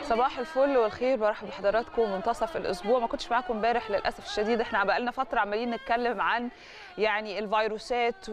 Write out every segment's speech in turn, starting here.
صباح الفل والخير برحب بحضراتكم منتصف الاسبوع ما كنتش معاكم امبارح للاسف الشديد احنا بقالنا فتره عمالين نتكلم عن يعني الفيروسات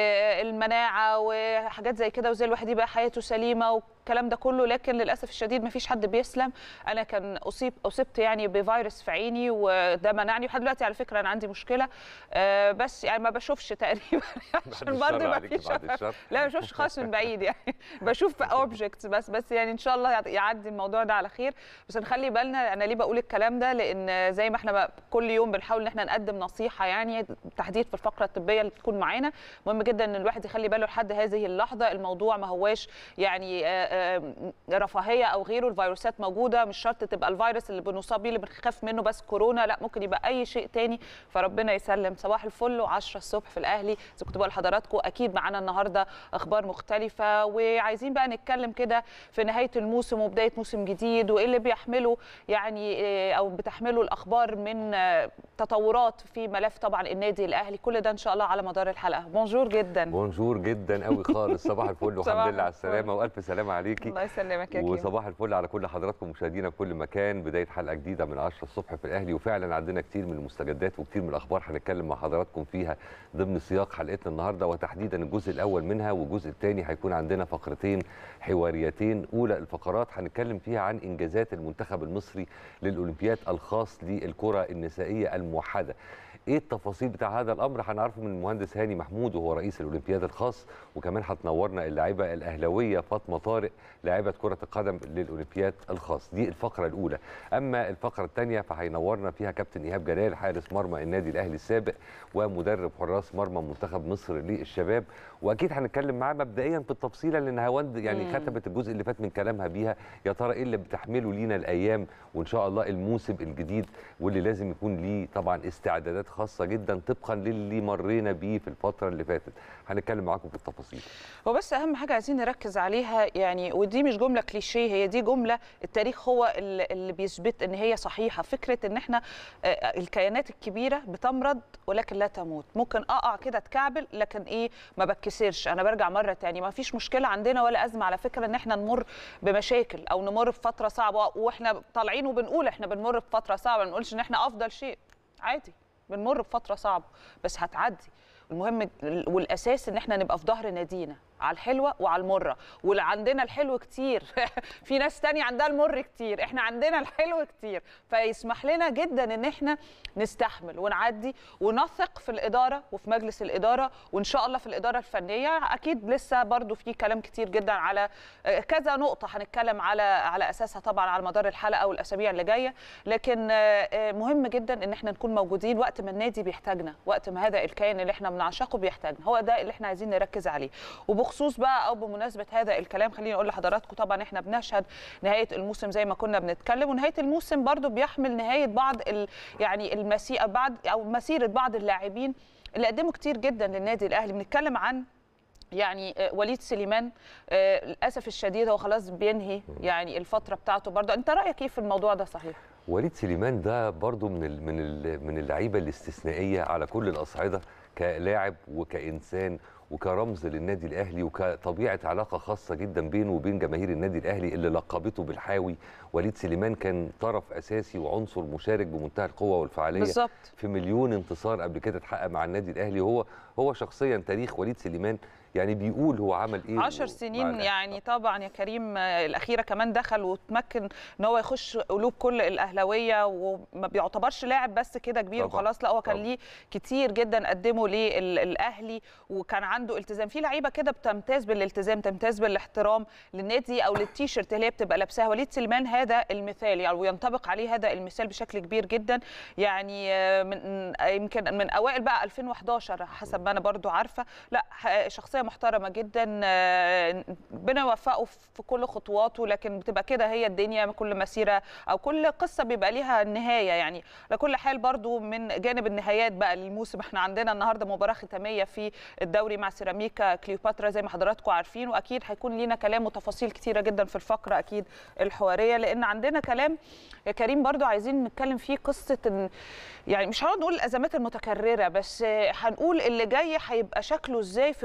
والمناعه وحاجات زي كده وازاي الواحد يبقى حياته سليمه والكلام ده كله لكن للاسف الشديد ما فيش حد بيسلم انا كان اصيب اصبت يعني بفيروس في عيني وده منعني لحد دلوقتي على فكره انا عندي مشكله آه، بس يعني ما بشوفش تقريبا عشان برضه ما فيش لا ما بشوفش خالص من بعيد يعني بشوف اوبجكتس بس بس يعني ان شاء الله يعدي الموضوع ده على خير بس نخلي بالنا انا ليه بقول الكلام ده لان زي ما احنا بقى كل يوم بنحاول ان احنا نقدم نصيحه يعني تحديد في الفقره الطبيه اللي بتكون معانا مهم جدا ان الواحد يخلي باله لحد هذه اللحظه الموضوع ما هواش يعني آه، آه، رفاهيه او غيره الفيروسات موجوده مش شرط تبقى الفيروس اللي بنصاب بيه اللي بنخاف منه بس كورونا لا ممكن يبقى اي شيء تاني فربنا يسلم صباح الفل و10 الصبح في الاهلي زي كنت بقول لحضراتكم اكيد معانا النهارده اخبار مختلفه وعايزين بقى نتكلم كده في نهايه الموسم وبدايه موسم جديد وايه اللي بيحمله يعني آه، او بتحمله الاخبار من آه، تطورات في ملف طبعا النادي الاهلي كل ده ان شاء الله على مدار الحلقه بونجور جدا بونجور جدا قوي خالص صباح الفل صباح والحمد لله على الفل. السلامه والف سلامه عليكي الله يسلمك يا كيمو وصباح الفل على كل حضراتكم مشاهدينا في كل مكان بدايه حلقه جديده من 10 الصبح في الاهلي وفعلا عندنا كتير من المستجدات وكتير من الاخبار هنتكلم مع حضراتكم فيها ضمن سياق حلقتنا النهارده وتحديدا الجزء الاول منها والجزء الثاني هيكون عندنا فقرتين حواريتين اولى الفقرات هنتكلم فيها عن انجازات المنتخب المصري للاولمبياد الخاص للكره النسائيه الموحده ايه التفاصيل بتاع هذا الامر هنعرفه من المهندس هاني محمود وهو رئيس الاولمبياد الخاص وكمان هتنورنا اللاعبه الاهلاويه فاطمه طارق لاعبه كره القدم للاولمبياد الخاص دي الفقره الاولى اما الفقره الثانيه فهينورنا فيها كابتن ايهاب جلال حارس مرمى النادي الاهلي السابق ومدرب حراس مرمى منتخب مصر للشباب واكيد هنتكلم معاه مبدئيا في التفصيله لان هواند يعني مم. ختمت الجزء اللي فات من كلامها بيها يا ترى ايه اللي بتحمله لينا الايام وان شاء الله الموسم الجديد واللي لازم يكون ليه طبعا استعدادات خاصه جدا طبقا للي مرينا بيه في الفتره اللي فاتت هنتكلم معاكم في التفاصيل هو بس اهم حاجه عايزين نركز عليها يعني ودي مش جمله كليشيه هي دي جمله التاريخ هو اللي اللي بيثبت ان هي صحيحه فكره ان احنا آه، الكيانات الكبيره بتمرض ولكن لا تموت ممكن اقع كده اتكعبل لكن ايه ما بتكسرش انا برجع مره تاني ما فيش مشكله عندنا ولا ازمه على فكره ان احنا نمر بمشاكل او نمر بفتره صعبه واحنا طالعين وبنقول احنا بنمر بفتره صعبه ما نقولش ان احنا افضل شيء عادي بنمر بفتره صعبه بس هتعدي المهم والاساس ان احنا نبقى في ظهر نادينا على الحلوه وعلى المره واللي عندنا الحلو كتير في ناس تانية عندها المر كتير احنا عندنا الحلو كتير فيسمح لنا جدا ان احنا نستحمل ونعدي ونثق في الاداره وفي مجلس الاداره وان شاء الله في الاداره الفنيه اكيد لسه برضو في كلام كتير جدا على آه، كذا نقطه هنتكلم على على اساسها طبعا على مدار الحلقه والاسابيع اللي جايه لكن آه، آه، مهم جدا ان احنا نكون موجودين وقت ما النادي بيحتاجنا وقت ما هذا الكيان اللي احنا بنعشقه بيحتاجنا هو ده اللي احنا عايزين نركز عليه وبخصوص بقى او بمناسبه هذا الكلام خليني اقول لحضراتكم طبعا احنا بنشهد نهايه الموسم زي ما كنا بنتكلم ونهايه الموسم برضو بيحمل نهايه بعض ال يعني المسيئه بعد او مسيره بعض اللاعبين اللي قدموا كتير جدا للنادي الاهلي بنتكلم عن يعني آه، وليد سليمان آه، للاسف الشديد هو خلاص بينهي يعني الفتره بتاعته برضه انت رايك ايه في الموضوع ده صحيح وليد سليمان ده برضو من ال من ال من اللعيبه الاستثنائيه على كل الاصعده كلاعب وكانسان وكرمز للنادي الاهلي وكطبيعه علاقه خاصه جدا بينه وبين جماهير النادي الاهلي اللي لقبته بالحاوي وليد سليمان كان طرف اساسي وعنصر مشارك بمنتهى القوه والفعاليه بالظبط في مليون انتصار قبل كده اتحقق مع النادي الاهلي هو هو شخصيا تاريخ وليد سليمان يعني بيقول هو عمل ايه عشر مع سنين الأهلي. يعني طبعا يا كريم آه، الأخيرة كمان دخل وتمكن ان هو يخش قلوب كل الأهلاوية وما بيعتبرش لاعب بس كده كبير طبعاً، وخلاص لا هو كان طبعاً. ليه كتير جدا قدمه للأهلي وكان عنده التزام في لعيبة كده بتمتاز بالالتزام تمتاز بالاحترام للنادي أو للتيشيرت اللي هي بتبقى لابساها وليد سليمان هذا المثال يعني وينطبق عليه هذا المثال بشكل كبير جدا يعني آه، من يمكن من أوائل بقى 2011 حسب ما أنا برضو عارفة لا ح- شخصيه محترمه جدا آه، ربنا يوفقه في كل خطواته لكن بتبقى كده هي الدنيا كل مسيره او كل قصه بيبقى ليها نهايه يعني لكل حال برضو من جانب النهايات بقى للموسم احنا عندنا النهارده مباراه ختاميه في الدوري مع سيراميكا كليوباترا زي ما حضراتكم عارفين واكيد هيكون لينا كلام وتفاصيل كتيره جدا في الفقره اكيد الحواريه لان عندنا كلام يا كريم برضو عايزين نتكلم فيه قصه ان يعني مش هنقعد نقول الازمات المتكرره بس هنقول اللي جاي هيبقى شكله ازاي في ظل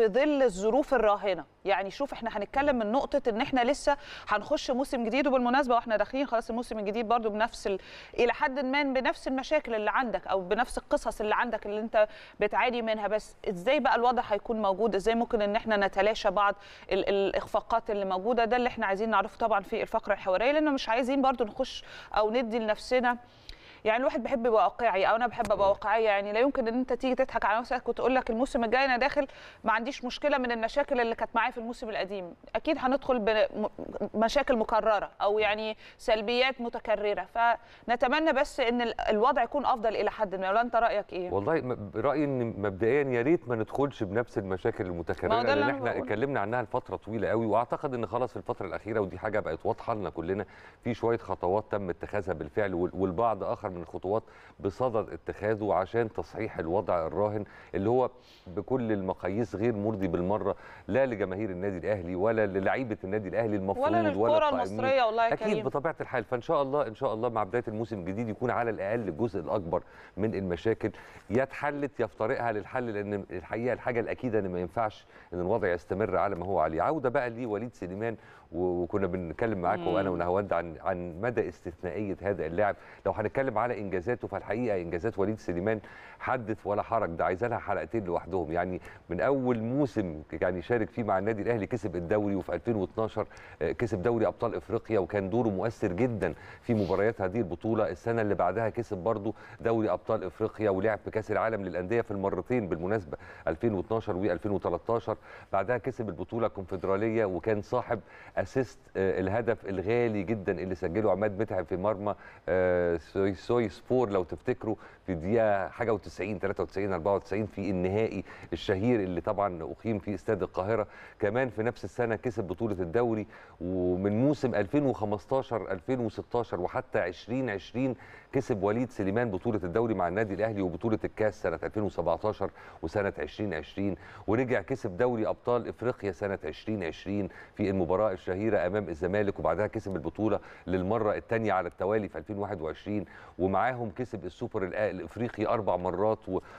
الظروف الراهنه يعني شوف احنا هنتكلم من نقطه ان احنا لسه هنخش موسم جديد وبالمناسبه واحنا داخلين خلاص الموسم الجديد برضو بنفس ال... الى حد ما بنفس المشاكل اللي عندك او بنفس القصص اللي عندك اللي انت بتعاني منها بس ازاي بقى الوضع هيكون موجود ازاي ممكن ان احنا نتلاشى بعض ال... الاخفاقات اللي موجوده ده اللي احنا عايزين نعرفه طبعا في الفقره الحواريه لانه مش عايزين برضو نخش او ندي لنفسنا يعني الواحد بيحب يبقى واقعي او انا بحب ابقى واقعيه يعني لا يمكن ان انت تيجي تضحك على نفسك وتقول لك الموسم الجاي انا داخل ما عنديش مشكله من المشاكل اللي كانت معايا في الموسم القديم اكيد هندخل بمشاكل مكرره او يعني سلبيات متكرره فنتمنى بس ان الوضع يكون افضل الى حد ما ولا انت رايك ايه والله رايي ان مبدئيا يا ريت ما ندخلش بنفس المشاكل المتكرره لان احنا اتكلمنا عنها لفتره طويله قوي واعتقد ان خلاص في الفتره الاخيره ودي حاجه بقت واضحه لنا كلنا في شويه خطوات تم اتخاذها بالفعل والبعض اخر من الخطوات بصدد اتخاذه عشان تصحيح الوضع الراهن اللي هو بكل المقاييس غير مرضي بالمره لا لجماهير النادي الاهلي ولا للعيبه النادي الاهلي المفروض ولا للكره المصريه والله اكيد كريم. بطبيعه الحال فان شاء الله ان شاء الله مع بدايه الموسم الجديد يكون على الاقل الجزء الاكبر من المشاكل يا اتحلت يا في طريقها للحل لان الحقيقه الحاجه الاكيده ان ما ينفعش ان الوضع يستمر على ما هو عليه عوده بقى لوليد سليمان وكنا بنتكلم معاكم وانا ونهاوند عن عن مدى استثنائيه هذا اللاعب لو هنتكلم على انجازاته فالحقيقه انجازات وليد سليمان حدث ولا حرج ده عايزه لها حلقتين لوحدهم يعني من اول موسم يعني شارك فيه مع النادي الاهلي كسب الدوري وفي 2012 كسب دوري ابطال افريقيا وكان دوره مؤثر جدا في مباريات هذه البطوله السنه اللي بعدها كسب برضه دوري ابطال افريقيا ولعب في كاس العالم للانديه في المرتين بالمناسبه 2012 و2013 بعدها كسب البطوله الكونفدراليه وكان صاحب اسيست الهدف الغالي جدا اللي سجله عماد متعب في مرمى سوي, سوي سبور لو تفتكروا في الدقيقه حاجه و90 93 94 في النهائي الشهير اللي طبعا اقيم في استاد القاهره كمان في نفس السنه كسب بطوله الدوري ومن موسم 2015 2016 وحتى 2020 كسب وليد سليمان بطوله الدوري مع النادي الاهلي وبطوله الكاس سنه 2017 وسنه 2020 ورجع كسب دوري ابطال افريقيا سنه 2020 في المباراه الشهيره امام الزمالك وبعدها كسب البطوله للمره الثانيه على التوالي في 2021 ومعاهم كسب السوبر الافريقي اربع مرات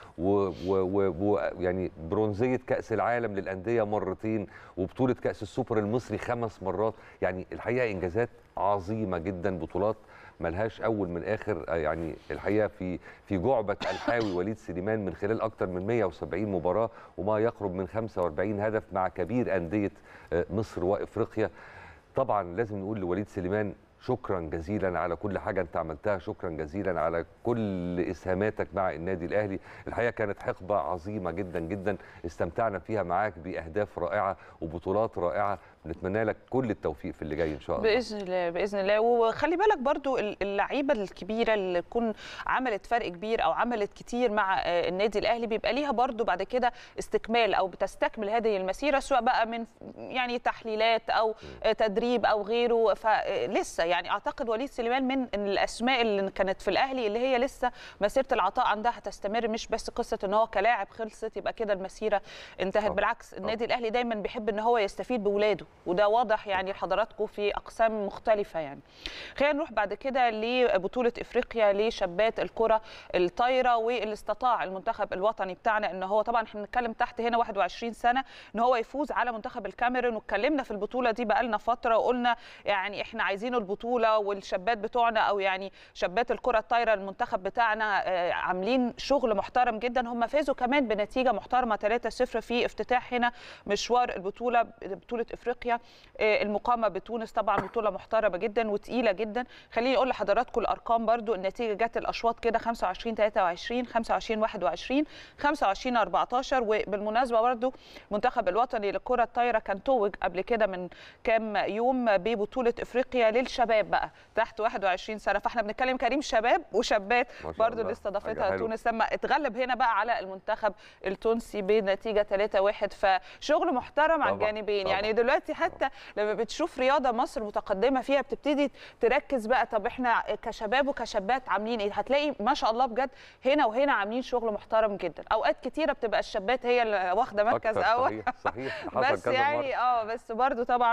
ويعني برونزيه كاس العالم للانديه مرتين وبطوله كاس السوبر المصري خمس مرات يعني الحقيقه انجازات عظيمه جدا بطولات ملهاش اول من اخر يعني الحقيقه في في جعبه الحاوي وليد سليمان من خلال اكثر من 170 مباراه وما يقرب من 45 هدف مع كبير انديه مصر وافريقيا طبعا لازم نقول لوليد سليمان شكرا جزيلا على كل حاجه انت عملتها شكرا جزيلا على كل اسهاماتك مع النادي الاهلي الحقيقه كانت حقبه عظيمه جدا جدا استمتعنا فيها معاك باهداف رائعه وبطولات رائعه بنتمنى لك كل التوفيق في اللي جاي ان شاء الله باذن الله باذن الله وخلي بالك برضو اللعيبه الكبيره اللي تكون عملت فرق كبير او عملت كتير مع النادي الاهلي بيبقى ليها برضو بعد كده استكمال او بتستكمل هذه المسيره سواء بقى من يعني تحليلات او تدريب او غيره فلسه يعني اعتقد وليد سليمان من الاسماء اللي كانت في الاهلي اللي هي لسه مسيره العطاء عندها هتستمر مش بس قصه ان هو كلاعب خلصت يبقى كده المسيره انتهت طبعا. بالعكس النادي الاهلي دايما بيحب ان هو يستفيد باولاده وده واضح يعني لحضراتكم في اقسام مختلفه يعني خلينا نروح بعد كده لبطوله افريقيا لشابات الكره الطايره واللي استطاع المنتخب الوطني بتاعنا ان هو طبعا احنا بنتكلم تحت هنا 21 سنه ان هو يفوز على منتخب الكاميرون واتكلمنا في البطوله دي بقالنا فتره وقلنا يعني احنا عايزين البطوله والشابات بتوعنا او يعني شابات الكره الطايره المنتخب بتاعنا عاملين شغل محترم جدا هم فازوا كمان بنتيجه محترمه 3-0 في افتتاح هنا مشوار البطوله بطوله افريقيا المقامه بتونس طبعا بطوله محترمه جدا وتقيله جدا خليني اقول لحضراتكم الارقام برضو النتيجه جت الاشواط كده 25 23 25 21 25 14 وبالمناسبه برضو المنتخب الوطني للكره الطايره كان توج قبل كده من كام يوم ببطوله افريقيا للشباب بقى تحت 21 سنه فاحنا بنتكلم كريم شباب وشابات برضو اللي استضافتها تونس لما اتغلب هنا بقى على المنتخب التونسي بنتيجه 3-1 فشغل محترم على الجانبين طبعًا. يعني دلوقتي حتى لما بتشوف رياضه مصر متقدمه فيها بتبتدي تركز بقى طب احنا كشباب وكشابات عاملين ايه هتلاقي ما شاء الله بجد هنا وهنا عاملين شغل محترم جدا اوقات كتيره بتبقى الشابات هي اللي واخده مركز أكتر اول صحيح صحيح حصل بس كذا يعني مرة. اه بس برضو طبعا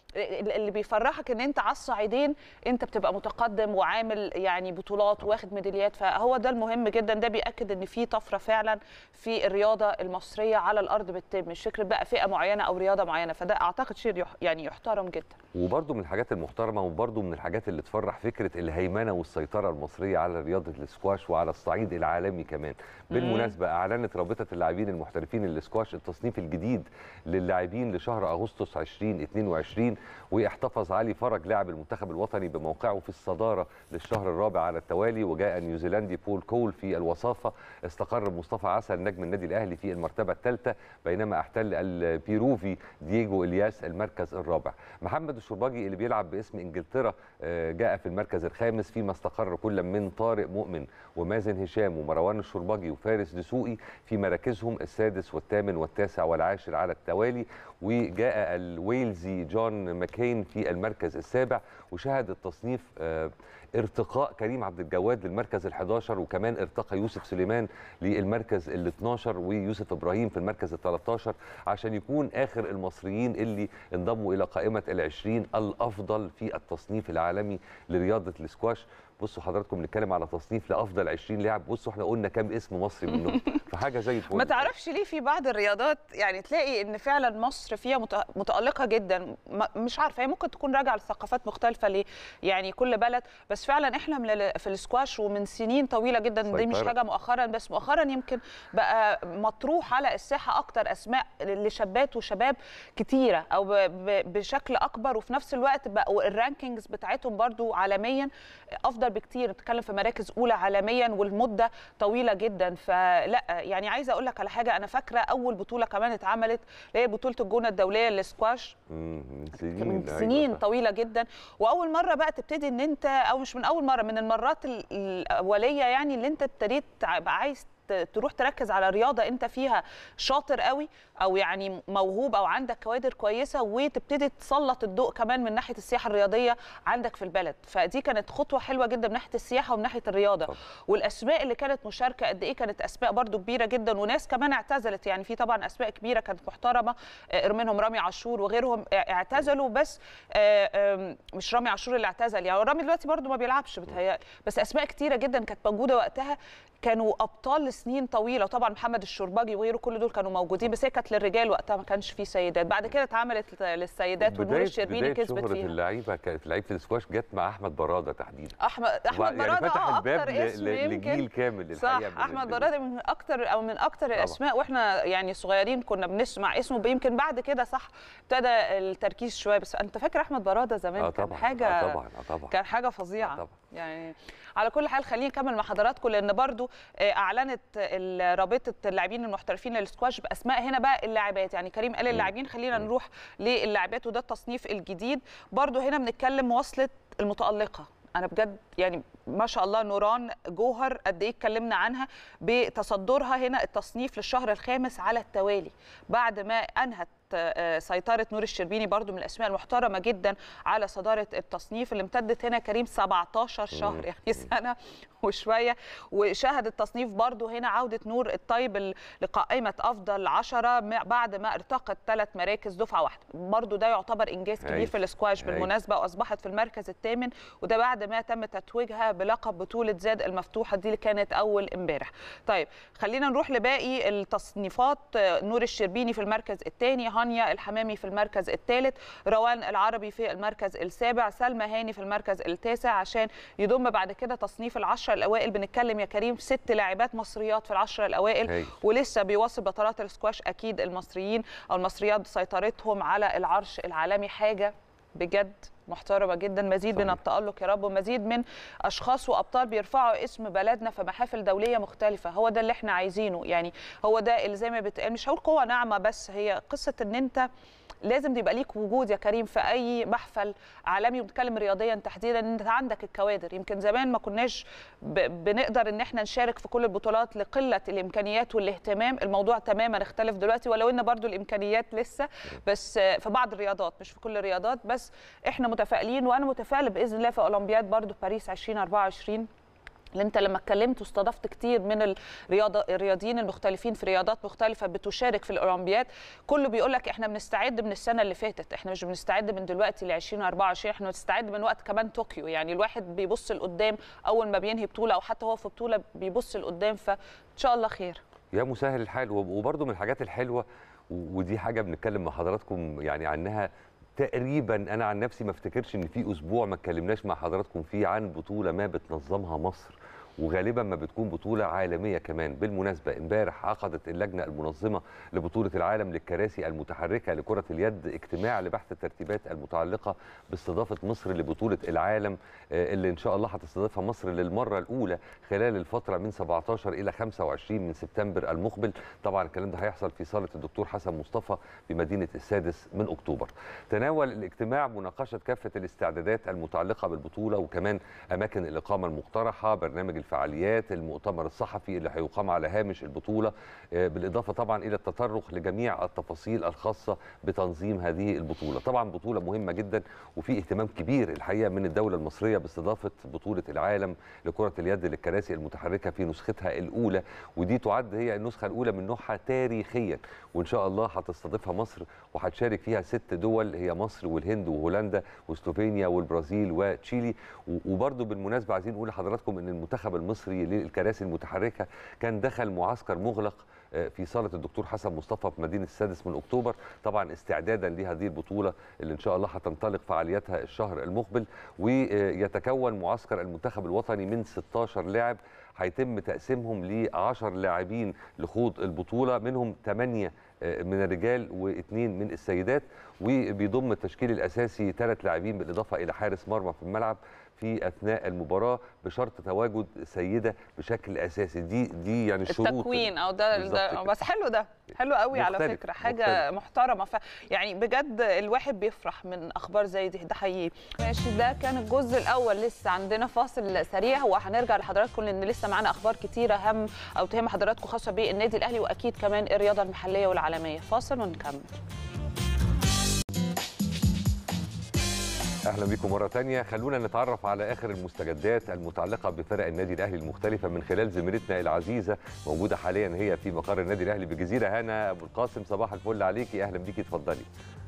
اللي بيفرحك ان انت على الصعيدين انت بتبقى متقدم وعامل يعني بطولات واخد ميداليات فهو ده المهم جدا ده بياكد ان في طفره فعلا في الرياضه المصريه على الارض بتتم مش فكره بقى فئه معينه او رياضه معينه فده اعتقد شيء يح يعني يحترم جدا وبرده من الحاجات المحترمه وبرده من الحاجات اللي تفرح فكره الهيمنه والسيطره المصريه على رياضه الاسكواش وعلى الصعيد العالمي كمان بالمناسبه اعلنت رابطه اللاعبين المحترفين الاسكواش التصنيف الجديد للاعبين لشهر اغسطس 2022 واحتفظ علي فرج لاعب المنتخب الوطني بموقعه في الصداره للشهر الرابع على التوالي وجاء نيوزيلندي بول كول في الوصافه استقر مصطفى عسل نجم النادي الاهلي في المرتبه الثالثه بينما احتل البيروفي دييجو الياس المركز الرابع محمد الشرباجي اللي بيلعب باسم انجلترا جاء في المركز الخامس فيما استقر كل من طارق مؤمن ومازن هشام ومروان الشرباجي وفارس دسوقي في مراكزهم السادس والثامن والتاسع والعاشر على التوالي وجاء الويلزي جون ماكين في المركز السابع وشهد التصنيف ارتقاء كريم عبد الجواد للمركز ال11 وكمان ارتقى يوسف سليمان للمركز ال12 ويوسف ابراهيم في المركز ال13 عشان يكون اخر المصريين اللي انضموا الى قائمه ال20 الافضل في التصنيف العالمي لرياضه الاسكواش بصوا حضراتكم بنتكلم على تصنيف لافضل 20 لاعب بصوا احنا قلنا كام اسم مصري منهم فحاجه زي الفل ما تعرفش ليه في بعض الرياضات يعني تلاقي ان فعلا مصر فيها متالقه جدا مش عارفه هي ممكن تكون راجعه لثقافات مختلفه ليه يعني كل بلد بس فعلا احنا من في السكواش ومن سنين طويله جدا دي مش حاجه مؤخرا بس مؤخرا يمكن بقى مطروح على الساحه اكتر اسماء لشابات وشباب كتيره او بشكل اكبر وفي نفس الوقت بقوا الرانكينجز بتاعتهم برضو عالميا افضل بكتير بتتكلم في مراكز اولى عالميا والمده طويله جدا فلا يعني عايزه اقول لك على حاجه انا فاكره اول بطوله كمان اتعملت اللي هي بطوله الجونه الدوليه للسكواش من سنين من سنين طويله جدا واول مره بقى تبتدي ان انت او مش من اول مره من المرات الاوليه يعني اللي انت ابتديت بقى عايز تروح تركز على رياضه انت فيها شاطر قوي او يعني موهوب او عندك كوادر كويسه وتبتدي تسلط الضوء كمان من ناحيه السياحه الرياضيه عندك في البلد فدي كانت خطوه حلوه جدا من ناحيه السياحه ومن ناحيه الرياضه طب. والاسماء اللي كانت مشاركه قد ايه كانت اسماء برده كبيره جدا وناس كمان اعتزلت يعني في طبعا اسماء كبيره كانت محترمه منهم رامي عاشور وغيرهم اعتزلوا بس مش رامي عاشور اللي اعتزل يعني رامي دلوقتي برده ما بيلعبش بتهيألي بس اسماء كتيره جدا كانت موجوده وقتها كانوا ابطال سنين طويله طبعا محمد الشرباجي وغيره كل دول كانوا موجودين بس هي كانت للرجال وقتها ما كانش في سيدات بعد كده اتعملت للسيدات ونور الشربيني كسبت فيها اللعيبه كانت لعيبه الاسكواش جت مع احمد براده تحديدا احمد احمد براده يعني فتح اه الباب اكتر اسم لجيل كامل صح احمد براده من اكتر او من اكتر الاسماء واحنا يعني صغيرين كنا بنسمع اسمه يمكن بعد كده صح ابتدى التركيز شويه بس انت فاكر احمد براده زمان آه كان طبعا حاجه آه طبعا آه طبعا كان حاجه فظيعه آه طبعا. يعني على كل حال خلينا نكمل مع حضراتكم لان برضو اعلنت رابطه اللاعبين المحترفين للسكواش باسماء هنا بقى اللاعبات يعني كريم قال اللاعبين خلينا نروح للاعبات وده التصنيف الجديد برضو هنا بنتكلم مواصله المتالقه انا بجد يعني ما شاء الله نوران جوهر قد ايه اتكلمنا عنها بتصدرها هنا التصنيف للشهر الخامس على التوالي بعد ما انهت سيطرة نور الشربيني برضو من الأسماء المحترمة جدا على صدارة التصنيف اللي امتدت هنا كريم 17 شهر يعني سنة وشوية وشهد التصنيف برضو هنا عودة نور الطيب لقائمة أفضل عشرة بعد ما ارتقت ثلاث مراكز دفعة واحدة برضو ده يعتبر إنجاز كبير في الاسكواش بالمناسبة وأصبحت في المركز الثامن وده بعد ما تم تتويجها بلقب بطولة زاد المفتوحة دي اللي كانت أول امبارح طيب خلينا نروح لباقي التصنيفات نور الشربيني في المركز الثاني هانيا الحمامي في المركز الثالث روان العربي في المركز السابع سلمى هاني في المركز التاسع عشان يضم بعد كده تصنيف العشرة الأوائل بنتكلم يا كريم ست لاعبات مصريات في العشرة الأوائل هي. ولسه بيواصل بطلات السكواش أكيد المصريين أو المصريات سيطرتهم على العرش العالمي حاجة بجد محترمه جدا مزيد صحيح. من التالق يا رب ومزيد من اشخاص وابطال بيرفعوا اسم بلدنا في محافل دوليه مختلفه هو ده اللي احنا عايزينه يعني هو ده اللي زي ما بتقال مش هقول قوه ناعمه بس هي قصه ان انت لازم يبقى ليك وجود يا كريم في اي محفل عالمي وبنتكلم رياضيا تحديدا ان انت عندك الكوادر يمكن زمان ما كناش بنقدر ان احنا نشارك في كل البطولات لقله الامكانيات والاهتمام الموضوع تماما اختلف دلوقتي ولو ان برضو الامكانيات لسه بس في بعض الرياضات مش في كل الرياضات بس احنا متفائلين وانا متفائله باذن الله في اولمبياد برضو باريس 2024 اللي انت لما اتكلمت واستضفت كتير من الرياضة الرياضيين المختلفين في رياضات مختلفه بتشارك في الاولمبياد كله بيقول لك احنا بنستعد من السنه اللي فاتت احنا مش بنستعد من دلوقتي ل 2024 احنا بنستعد من وقت كمان طوكيو يعني الواحد بيبص لقدام اول ما بينهي بطوله او حتى هو في بطوله بيبص لقدام فان شاء الله خير يا مسهل الحال وبرده من الحاجات الحلوه ودي حاجه بنتكلم مع حضراتكم يعني عنها تقريبا انا عن نفسي ما افتكرش ان في اسبوع ما اتكلمناش مع حضراتكم فيه عن بطوله ما بتنظمها مصر وغالبا ما بتكون بطوله عالميه كمان بالمناسبه امبارح عقدت اللجنه المنظمه لبطوله العالم للكراسي المتحركه لكره اليد اجتماع لبحث الترتيبات المتعلقه باستضافه مصر لبطوله العالم اللي ان شاء الله هتستضيفها مصر للمره الاولى خلال الفتره من 17 الى 25 من سبتمبر المقبل طبعا الكلام ده هيحصل في صاله الدكتور حسن مصطفى بمدينه السادس من اكتوبر تناول الاجتماع مناقشه كافه الاستعدادات المتعلقه بالبطوله وكمان اماكن الاقامه المقترحه برنامج الفعاليات المؤتمر الصحفي اللي هيقام على هامش البطوله بالاضافه طبعا الى التطرق لجميع التفاصيل الخاصه بتنظيم هذه البطوله طبعا بطوله مهمه جدا وفي اهتمام كبير الحقيقه من الدوله المصريه باستضافه بطوله العالم لكره اليد للكراسي المتحركه في نسختها الاولى ودي تعد هي النسخه الاولى من نوعها تاريخيا وان شاء الله هتستضيفها مصر وهتشارك فيها ست دول هي مصر والهند وهولندا وسلوفينيا والبرازيل وتشيلي وبرده بالمناسبه عايزين نقول لحضراتكم ان المنتخب المصري للكراسي المتحركه كان دخل معسكر مغلق في صاله الدكتور حسن مصطفى في مدينه السادس من اكتوبر طبعا استعدادا لهذه البطوله اللي ان شاء الله هتنطلق فعالياتها الشهر المقبل ويتكون معسكر المنتخب الوطني من 16 لاعب هيتم تقسيمهم ل 10 لاعبين لخوض البطوله منهم 8 من الرجال واثنين من السيدات وبيضم التشكيل الاساسي ثلاث لاعبين بالاضافه الى حارس مرمى في الملعب في اثناء المباراه بشرط تواجد سيده بشكل اساسي دي دي يعني الشروط التكوين او ده, ده بس حلو ده حلو قوي على فكره حاجه مختلف. محترمه ف يعني بجد الواحد بيفرح من اخبار زي دي ده حقيقي ماشي ده كان الجزء الاول لسه عندنا فاصل سريع وهنرجع لحضراتكم لان لسه معانا اخبار كتيره هم او تهم حضراتكم خاصه بالنادي الاهلي واكيد كمان الرياضه المحليه والعالميه فاصل ونكمل اهلا بكم مره ثانيه خلونا نتعرف على اخر المستجدات المتعلقه بفرق النادي الاهلي المختلفه من خلال زميلتنا العزيزه موجوده حاليا هي في مقر النادي الاهلي بالجزيره هنا ابو القاسم صباح الفل عليكي اهلا بيكي اتفضلي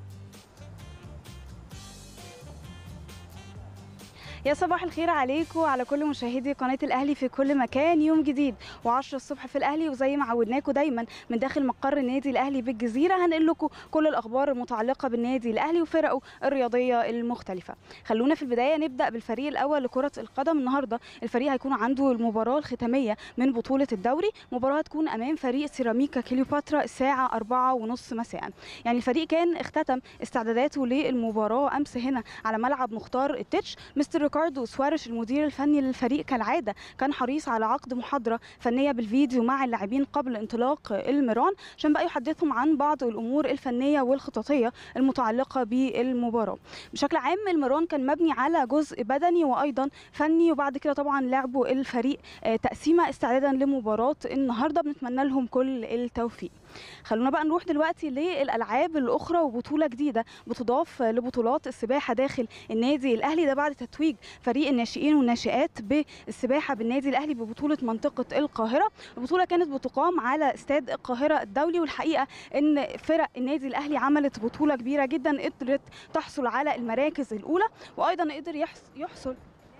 يا صباح الخير عليكم وعلى كل مشاهدي قناه الاهلي في كل مكان يوم جديد و10 الصبح في الاهلي وزي ما عودناكم دايما من داخل مقر النادي الاهلي بالجزيره هنقل لكم كل الاخبار المتعلقه بالنادي الاهلي وفرقه الرياضيه المختلفه خلونا في البدايه نبدا بالفريق الاول لكره القدم النهارده الفريق هيكون عنده المباراه الختاميه من بطوله الدوري مباراه هتكون امام فريق سيراميكا كليوباترا الساعه 4:30 مساء يعني الفريق كان اختتم استعداداته للمباراه امس هنا على ملعب مختار التتش مستر ريكاردو سوارش المدير الفني للفريق كالعاده كان حريص على عقد محاضره فنيه بالفيديو مع اللاعبين قبل انطلاق المران عشان بقى يحدثهم عن بعض الامور الفنيه والخططيه المتعلقه بالمباراه بشكل عام المران كان مبني على جزء بدني وايضا فني وبعد كده طبعا لعبوا الفريق تقسيمه استعدادا لمباراه النهارده بنتمنى لهم كل التوفيق خلونا بقى نروح دلوقتي للالعاب الاخرى وبطوله جديده بتضاف لبطولات السباحه داخل النادي الاهلي ده بعد تتويج فريق الناشئين والناشئات بالسباحه بالنادي الاهلي ببطوله منطقه القاهره البطوله كانت بتقام على استاد القاهره الدولي والحقيقه ان فرق النادي الاهلي عملت بطوله كبيره جدا قدرت تحصل على المراكز الاولى وايضا قدر يحصل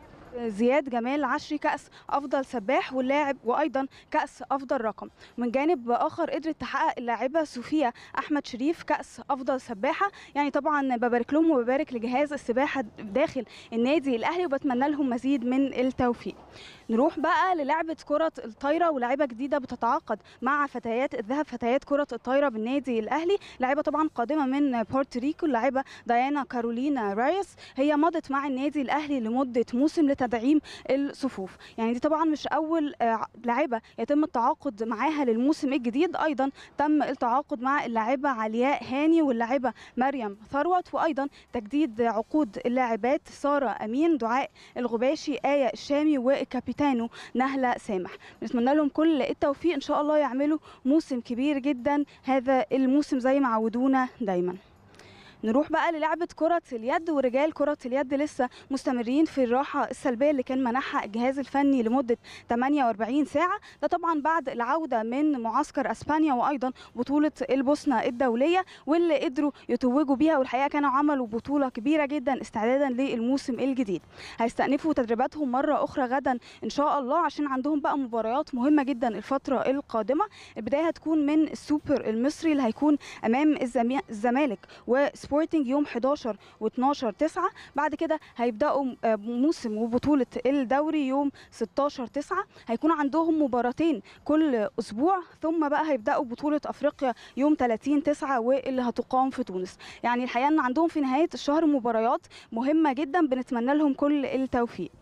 زياد جمال عشري كأس أفضل سباح واللاعب وأيضا كأس أفضل رقم من جانب آخر قدرت تحقق اللاعبة صوفيا أحمد شريف كأس أفضل سباحة يعني طبعا ببارك لهم وببارك لجهاز السباحة داخل النادي الأهلي وبتمنى لهم مزيد من التوفيق نروح بقى للعبة كرة الطايرة ولاعبة جديدة بتتعاقد مع فتيات الذهب فتيات كرة الطايرة بالنادي الأهلي لاعبة طبعا قادمة من بورتوريكو اللاعبة ديانا كارولينا رايس هي مضت مع النادي الأهلي لمدة موسم لتدعيم الصفوف يعني دي طبعا مش أول لاعبة يتم التعاقد معاها للموسم الجديد أيضا تم التعاقد مع اللاعبة علياء هاني واللاعبة مريم ثروت وأيضا تجديد عقود اللاعبات سارة أمين دعاء الغباشي آية الشامي والكابيتان كابيتانو نهله سامح نتمنى لهم كل التوفيق ان شاء الله يعملوا موسم كبير جدا هذا الموسم زي ما عودونا دايما نروح بقى للعبة كرة اليد ورجال كرة اليد لسه مستمرين في الراحة السلبية اللي كان منحها الجهاز الفني لمدة 48 ساعة ده طبعا بعد العودة من معسكر اسبانيا وايضا بطولة البوسنة الدولية واللي قدروا يتوجوا بيها والحقيقة كانوا عملوا بطولة كبيرة جدا استعدادا للموسم الجديد هيستأنفوا تدريباتهم مرة أخرى غدا إن شاء الله عشان عندهم بقى مباريات مهمة جدا الفترة القادمة البداية هتكون من السوبر المصري اللي هيكون أمام الزمي- الزمالك وسبورتنج يوم 11 و12 9 بعد كده هيبداوا آه، موسم وبطوله الدوري يوم 16 9 هيكون عندهم مباراتين كل اسبوع ثم بقى هيبداوا بطوله افريقيا يوم 30 9 واللي هتقام في تونس يعني الحقيقه ان عندهم في نهايه الشهر مباريات مهمه جدا بنتمنى لهم كل التوفيق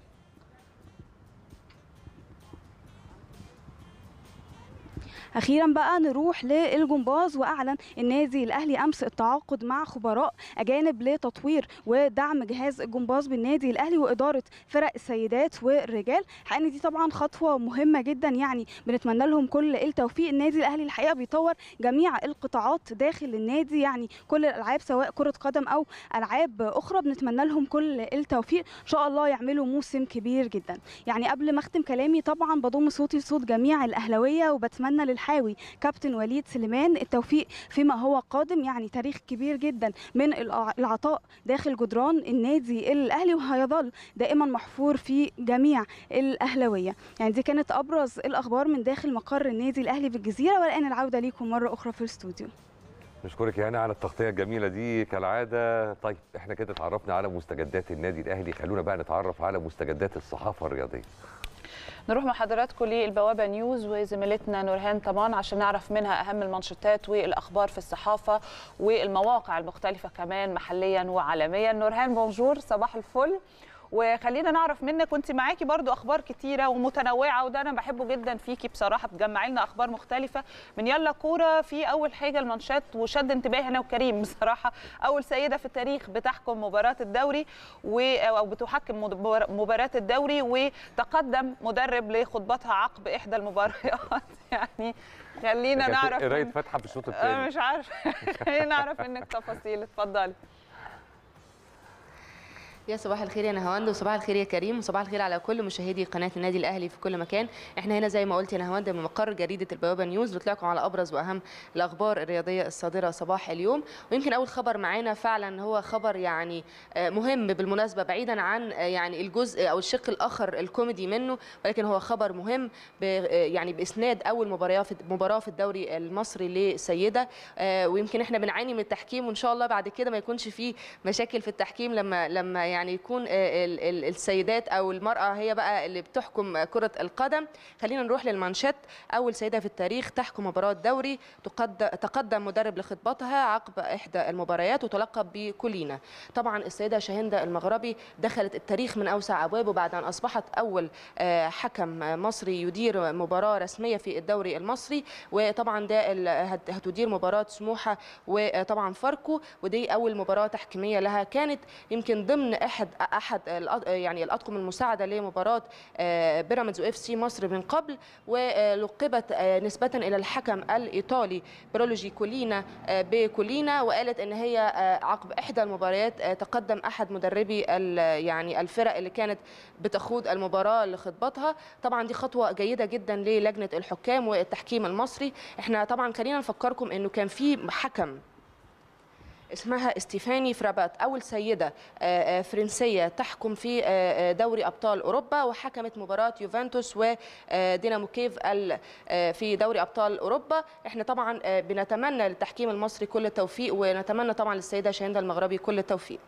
اخيرا بقى نروح للجمباز واعلن النادي الاهلي امس التعاقد مع خبراء اجانب لتطوير ودعم جهاز الجمباز بالنادي الاهلي واداره فرق السيدات والرجال الحقيقه إن دي طبعا خطوه مهمه جدا يعني بنتمنى لهم كل التوفيق النادي الاهلي الحقيقه بيطور جميع القطاعات داخل النادي يعني كل الالعاب سواء كره قدم او العاب اخرى بنتمنى لهم كل التوفيق ان شاء الله يعملوا موسم كبير جدا يعني قبل ما اختم كلامي طبعا بضم صوتي لصوت جميع الاهلاويه وبتمنى للحاوي كابتن وليد سليمان التوفيق فيما هو قادم يعني تاريخ كبير جدا من الع- العطاء داخل جدران النادي الاهلي وهيظل دائما محفور في جميع الاهلاويه يعني دي كانت ابرز الاخبار من داخل مقر النادي الاهلي بالجزيره والان العوده ليكم مره اخرى في الاستوديو نشكرك يا هنا على التغطيه الجميله دي كالعاده طيب احنا كده اتعرفنا على مستجدات النادي الاهلي خلونا بقى نتعرف على مستجدات الصحافه الرياضيه نروح مع حضراتكم للبوابه نيوز وزميلتنا نورهان طمان عشان نعرف منها اهم المانشيتات والاخبار في الصحافه والمواقع المختلفه كمان محليا وعالميا نورهان بونجور صباح الفل وخلينا نعرف منك وانت معاكي برضو اخبار كتيره ومتنوعه وده انا بحبه جدا فيكي بصراحه بتجمعي لنا اخبار مختلفه من يلا كوره في اول حاجه المانشات وشد انتباهي انا وكريم بصراحه اول سيده في التاريخ بتحكم مباراه الدوري و... او بتحكم مبار- مباراه الدوري وتقدم مدرب لخطبتها عقب احدى المباريات يعني خلينا كانت نعرف قرايه من- فاتحه في الشوط أنا الثاني مش عارفه خلينا نعرف منك تفاصيل اتفضلي يا صباح الخير يا نهاوند وصباح الخير يا كريم وصباح الخير على كل مشاهدي قناه النادي الاهلي في كل مكان احنا هنا زي ما قلت يا نهاوند من مقر جريده البوابه نيوز بنطلع لكم على ابرز واهم الاخبار الرياضيه الصادره صباح اليوم ويمكن اول خبر معانا فعلا هو خبر يعني آه، مهم بالمناسبه بعيدا عن آه، يعني الجزء او الشق الاخر الكوميدي منه ولكن هو خبر مهم ب- آه، يعني باسناد اول مباراه في مباراه في الدوري المصري لسيده آه، ويمكن احنا بنعاني من التحكيم وان شاء الله بعد كده ما يكونش فيه مشاكل في التحكيم لما لما يعني يكون آه، ال- ال- السيدات او المراه هي بقى اللي بتحكم كره القدم خلينا نروح للمانشيت اول سيده في التاريخ تحكم مباراه دوري تقد- تقدم مدرب لخطبتها عقب احدى المباريات وتلقب بكولينا طبعا السيده شاهنده المغربي دخلت التاريخ من اوسع ابوابه بعد ان اصبحت اول آه، حكم مصري يدير مباراه رسميه في الدوري المصري وطبعا ده ال- هت- هتدير مباراه سموحه وطبعا فاركو ودي اول مباراه تحكيميه لها كانت يمكن ضمن احد احد الأط- يعني الاطقم المساعده لمباراه آه، بيراميدز واف سي مصر من قبل ولقبت آه، نسبه الى الحكم الايطالي برولوجي كولينا آه، بكولينا وقالت ان هي آه، عقب احدى المباريات آه، تقدم احد مدربي ال- يعني الفرق اللي كانت بتخوض المباراه لخطبتها طبعا دي خطوه جيده جدا للجنه الحكام والتحكيم المصري احنا طبعا خلينا نفكركم انه كان في حكم اسمها استيفاني فرابات أول سيدة آه، آه، فرنسية تحكم في آه، آه، دوري أبطال أوروبا وحكمت مباراة يوفنتوس ودينامو كيف ال- آه، في دوري أبطال أوروبا احنا طبعا آه، بنتمنى للتحكيم المصري كل التوفيق ونتمنى طبعا للسيدة شاهندة المغربي كل التوفيق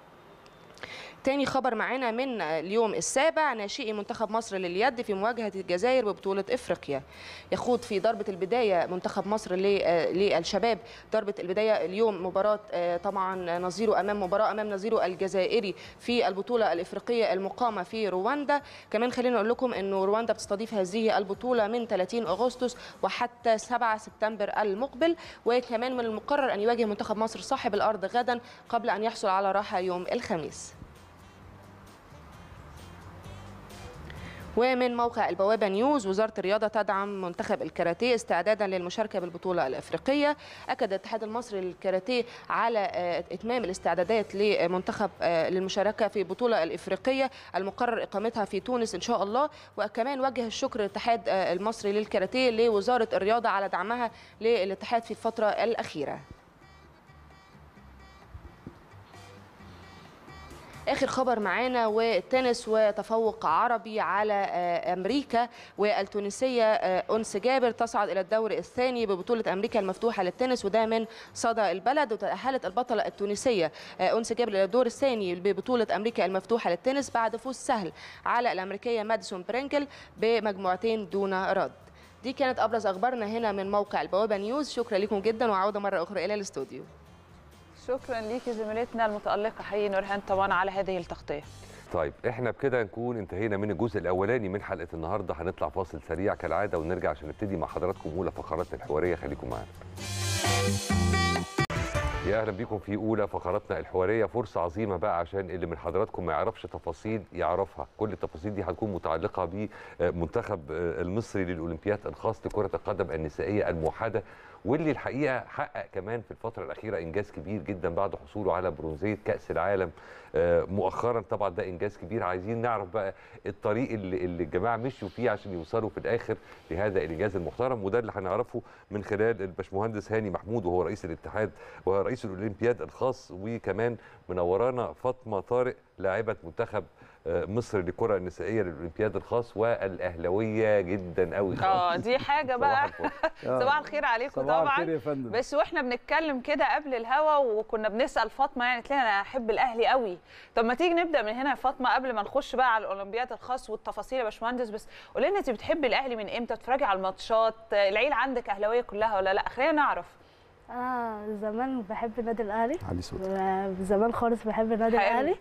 تاني خبر معانا من اليوم السابع ناشئي منتخب مصر لليد في مواجهة الجزائر ببطولة إفريقيا يخوض في ضربة البداية منتخب مصر ل- آه، للشباب ضربة البداية اليوم مباراة آه، طبعا نظيره أمام مباراة أمام نظيره الجزائري في البطولة الإفريقية المقامة في رواندا كمان خلينا نقول لكم أنه رواندا بتستضيف هذه البطولة من 30 أغسطس وحتى 7 سبتمبر المقبل وكمان من المقرر أن يواجه منتخب مصر صاحب الأرض غدا قبل أن يحصل على راحة يوم الخميس ومن موقع البوابة نيوز وزارة الرياضة تدعم منتخب الكاراتيه استعدادا للمشاركة بالبطولة الأفريقية أكد الاتحاد المصري للكاراتيه على آه، إتمام الاستعدادات لمنتخب آه، للمشاركة في البطولة الإفريقية المقرر إقامتها في تونس إن شاء الله وكمان وجه الشكر الاتحاد آه، المصري للكاراتيه لوزارة الرياضة على دعمها للاتحاد في الفترة الأخيرة اخر خبر معانا والتنس وتفوق عربي على آه، امريكا والتونسيه آه، انس جابر تصعد الى الدور الثاني ببطوله امريكا المفتوحه للتنس وده من صدى البلد وتاهلت البطله التونسيه آه، انس جابر الى الدور الثاني ببطوله امريكا المفتوحه للتنس بعد فوز سهل على الامريكيه ماديسون برينكل بمجموعتين دون رد دي كانت ابرز اخبارنا هنا من موقع البوابه نيوز شكرا لكم جدا وعوده مره اخرى الى الاستوديو شكرا ليكي زميلتنا المتالقه حقيقي نورهان طبعا على هذه التغطيه طيب احنا بكده نكون انتهينا من الجزء الاولاني من حلقه النهارده هنطلع فاصل سريع كالعاده ونرجع عشان نبتدي مع حضراتكم اولى فقراتنا الحواريه خليكم معانا يا اهلا بيكم في اولى فقراتنا الحواريه فرصه عظيمه بقى عشان اللي من حضراتكم ما يعرفش تفاصيل يعرفها كل التفاصيل دي هتكون متعلقه بمنتخب المصري للاولمبياد الخاص لكره القدم النسائيه الموحده واللي الحقيقه حقق كمان في الفتره الاخيره انجاز كبير جدا بعد حصوله على برونزيه كاس العالم آه، مؤخرا طبعا ده انجاز كبير عايزين نعرف بقى الطريق اللي, اللي الجماعه مشوا فيه عشان يوصلوا في الاخر لهذا الانجاز المحترم وده اللي هنعرفه من خلال الباشمهندس هاني محمود وهو رئيس الاتحاد ورئيس الاولمبياد الخاص وكمان منورانا فاطمه طارق لاعبه منتخب آه، مصر للكره النسائيه للاولمبياد الخاص والاهلاويه جدا قوي اه دي حاجه بقى صباح الخير عليكم صباح طبعا الخير يا فندم بس واحنا بنتكلم كده قبل الهوا وكنا بنسال فاطمه يعني قالت لنا انا احب الاهلي قوي طب ما تيجي نبدا من هنا يا فاطمه قبل ما نخش بقى على الاولمبياد الخاص والتفاصيل يا باشمهندس بس قولي لنا انت بتحبي الاهلي من امتى بتتفرجي على الماتشات العيله عندك اهلاويه كلها ولا لا خلينا نعرف انا زمان بحب النادي الاهلي علي صوت زمان خالص بحب النادي حلو. الاهلي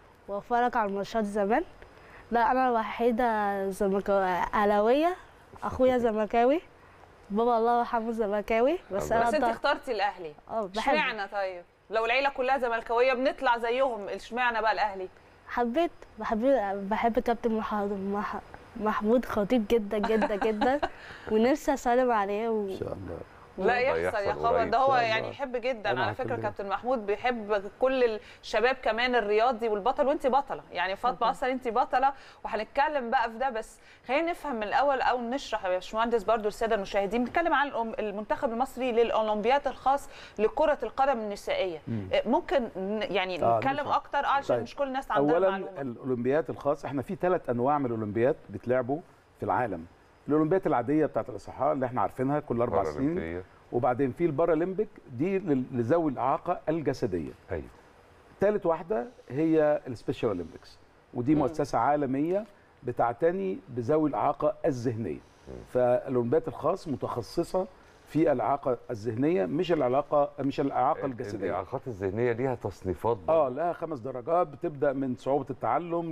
واتفرج على الماتشات زمان لا انا الوحيده زملكاويه اهلاويه اخويا زملكاوي بابا الله يرحمه زملكاوي بس انا بس انت طبعا- اخترتي الاهلي اه بحب اشمعنى طيب لو العيله كلها زملكاويه بنطلع زيهم اشمعنى بقى الاهلي حبيت بحب بحب كابتن مح- مح- محمود خطيب جدا جدا جدا ونفسي اسلم عليه و... ان شاء الله لا الله يحصل يا يحصل خبر قريب ده إن هو شاء يعني الله. يحب جدا أنا على فكره هكلمك. كابتن محمود بيحب كل الشباب كمان الرياضي والبطل وانت بطله يعني فاطمه اصلا انت بطله وهنتكلم بقى في ده بس خلينا نفهم من الاول او نشرح يا باشمهندس برضو للساده المشاهدين بنتكلم عن الأم- المنتخب المصري للاولمبياد الخاص لكره القدم النسائيه ممكن ن- يعني آه، نتكلم نشرح. اكتر اه عشان طيب. مش كل الناس عندها اولا معلومه الاولمبياد الخاص احنا في ثلاث انواع من الاولمبياد بيتلعبوا في العالم الاولمبياد العاديه بتاعت الاصحاء اللي احنا عارفينها كل اربع سنين بارالمبية. وبعدين في البارالمبيك دي لل- لذوي الاعاقه الجسديه ايوه ثالث واحده هي السبيشال اولمبيكس ودي مؤسسه عالميه بتعتني بذوي الاعاقه الذهنيه فالاولمبياد الخاص متخصصه في الاعاقه الذهنيه مش العلاقه مش الاعاقه الجسديه الاعاقات الذهنيه ليها تصنيفات اه لها خمس درجات بتبدا من صعوبه التعلم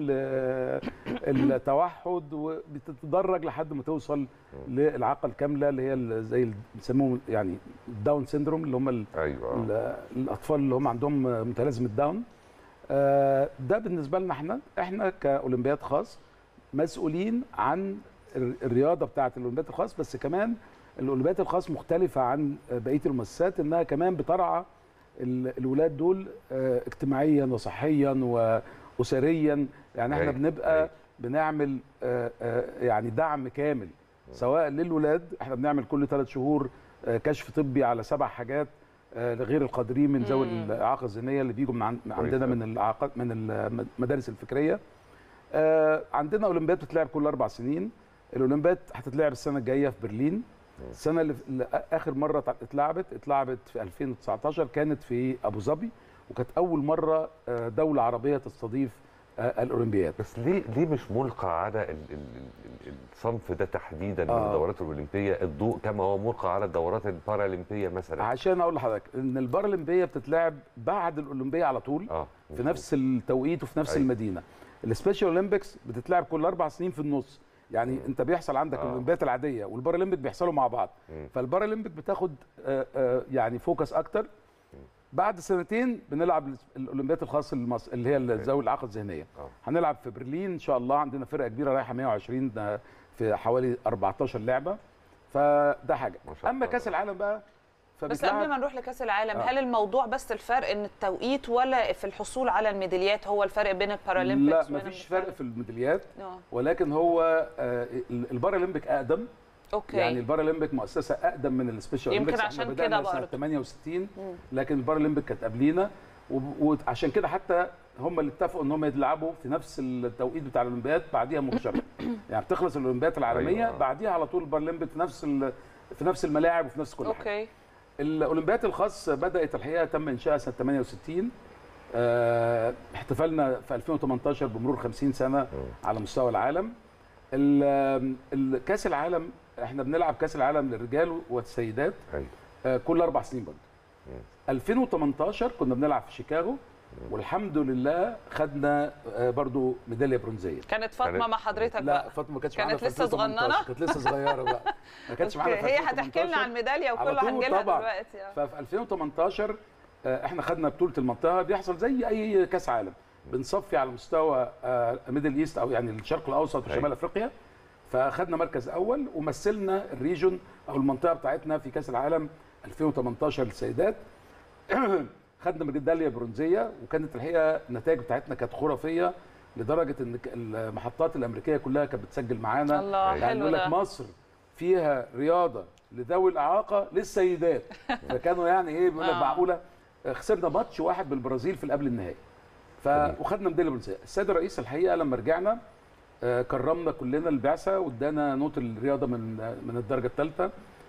للتوحد وبتتدرج لحد ما توصل للاعاقه الكامله اللي هي ال- زي ال- بيسموهم يعني الداون سيندروم اللي هم ال- ايوه آه. ال- الاطفال اللي هم عندهم متلازمه داون آه، ده بالنسبه لنا احنا احنا كاولمبياد خاص مسؤولين عن ال- الرياضه بتاعه الاولمبياد الخاص بس كمان الاولمبياد الخاص مختلفه عن بقيه المؤسسات انها كمان بترعى ال- الولاد دول آه، اجتماعيا وصحيا واسريا يعني احنا أيوة، بنبقى أيوة. بنعمل آه، آه، يعني دعم كامل سواء للولاد احنا بنعمل كل ثلاث شهور آه، كشف طبي على سبع حاجات آه، لغير القادرين من ذوي مم. الاعاقه الذهنيه اللي بيجوا من عن- كويس عندنا أوي. من الاعاقات من المدارس الفكريه آه، عندنا اولمبياد بتتلعب كل اربع سنين الاولمبياد هتتلعب السنه الجايه في برلين السنه اللي اللي اخر مره تع- اتلعبت اتلعبت في 2019 كانت في ابو ظبي وكانت اول مره آه، دوله عربيه تستضيف آه، الاولمبياد بس ليه ليه مش ملقى على ال- ال- ال- الصنف ده تحديدا من آه. الدورات الاولمبيه الضوء كما هو ملقى على الدورات البارالمبيه مثلا عشان اقول لحضرتك ان البارالمبيه بتتلعب بعد الاولمبيه على طول اه في نفس التوقيت وفي نفس أيوة. المدينه السبيشال اولمبيكس بتتلعب كل اربع سنين في النص يعني انت بيحصل عندك آه. الاولمبيات العاديه والبارالمبيك بيحصلوا مع بعض مم. فالبارالمبيك بتاخد آه، آه، يعني فوكس اكتر بعد سنتين بنلعب ال- الاولمبياد الخاص لمصر اللي هي ذوي الاعاقه الذهنيه آه. هنلعب في برلين ان شاء الله عندنا فرقه كبيره رايحه 120 ده في حوالي 14 لعبه فده حاجه ما شاء اما الله. كاس العالم بقى بس فبيتلعب- قبل ما نروح لكاس العالم آه. هل الموضوع بس الفرق ان التوقيت ولا في الحصول على الميداليات هو الفرق بين لا البارالمبيكس مفيش فرق في الميداليات اه ولكن هو آه، البارالمبيك اقدم اوكي يعني البارالمبيك مؤسسه اقدم من السبيشال يمكن اولمبيكس عشان احنا كده بدانا سنه برضه. 68 لكن البارالمبيك كانت قبلينا وب- وعشان كده حتى هم اللي اتفقوا ان هم يلعبوا في نفس التوقيت بتاع الاولمبياد بعديها مباشره يعني بتخلص الاولمبياد العالميه أيوة. بعديها على طول البارالمبيك في نفس ال- في نفس الملاعب وفي نفس كل حاجه اوكي الاولمبياد الخاص بدات الحقيقه تم انشائها سنه 68 آه، احتفلنا في 2018 بمرور 50 سنه على مستوى العالم ال- ال- كاس العالم احنا بنلعب كاس العالم للرجال والسيدات أيوة. آه، كل اربع سنين برضه 2018 كنا بنلعب في شيكاغو والحمد لله خدنا آه، برضو ميداليه برونزيه كانت فاطمه كانت- مع حضرتك لا بقى فاطمه ما كانتش كانت معانا في لسه 2018. صغننة؟ كانت لسه صغيره بقى ما كانتش معانا أوكي. في هي هتحكي لنا 2018. عن الميداليه على وكله طول هنجي لها طبعاً. دلوقتي آه. ففي 2018 آه، احنا خدنا بطوله المنطقه بيحصل زي اي كاس عالم بنصفي على مستوى ميدل ايست او يعني الشرق الاوسط وشمال أيوة. افريقيا فاخدنا مركز اول ومثلنا الريجون او المنطقه بتاعتنا في كاس العالم 2018 للسيدات خدنا ميداليه برونزيه وكانت الحقيقه النتائج بتاعتنا كانت خرافيه لدرجه ان ك- المحطات الامريكيه كلها كانت بتسجل معانا الله يعني يعني حلو يقول لك ده مصر فيها رياضه لذوي الاعاقه للسيدات فكانوا يعني ايه بيقول لك آه. معقوله خسرنا ماتش واحد بالبرازيل في اللي قبل النهائي ف وخدنا ميداليه برونزيه السيد الرئيس الحقيقه لما رجعنا آه، كرمنا كلنا البعثه وادانا نوت الرياضه من آه، من الدرجه الثالثه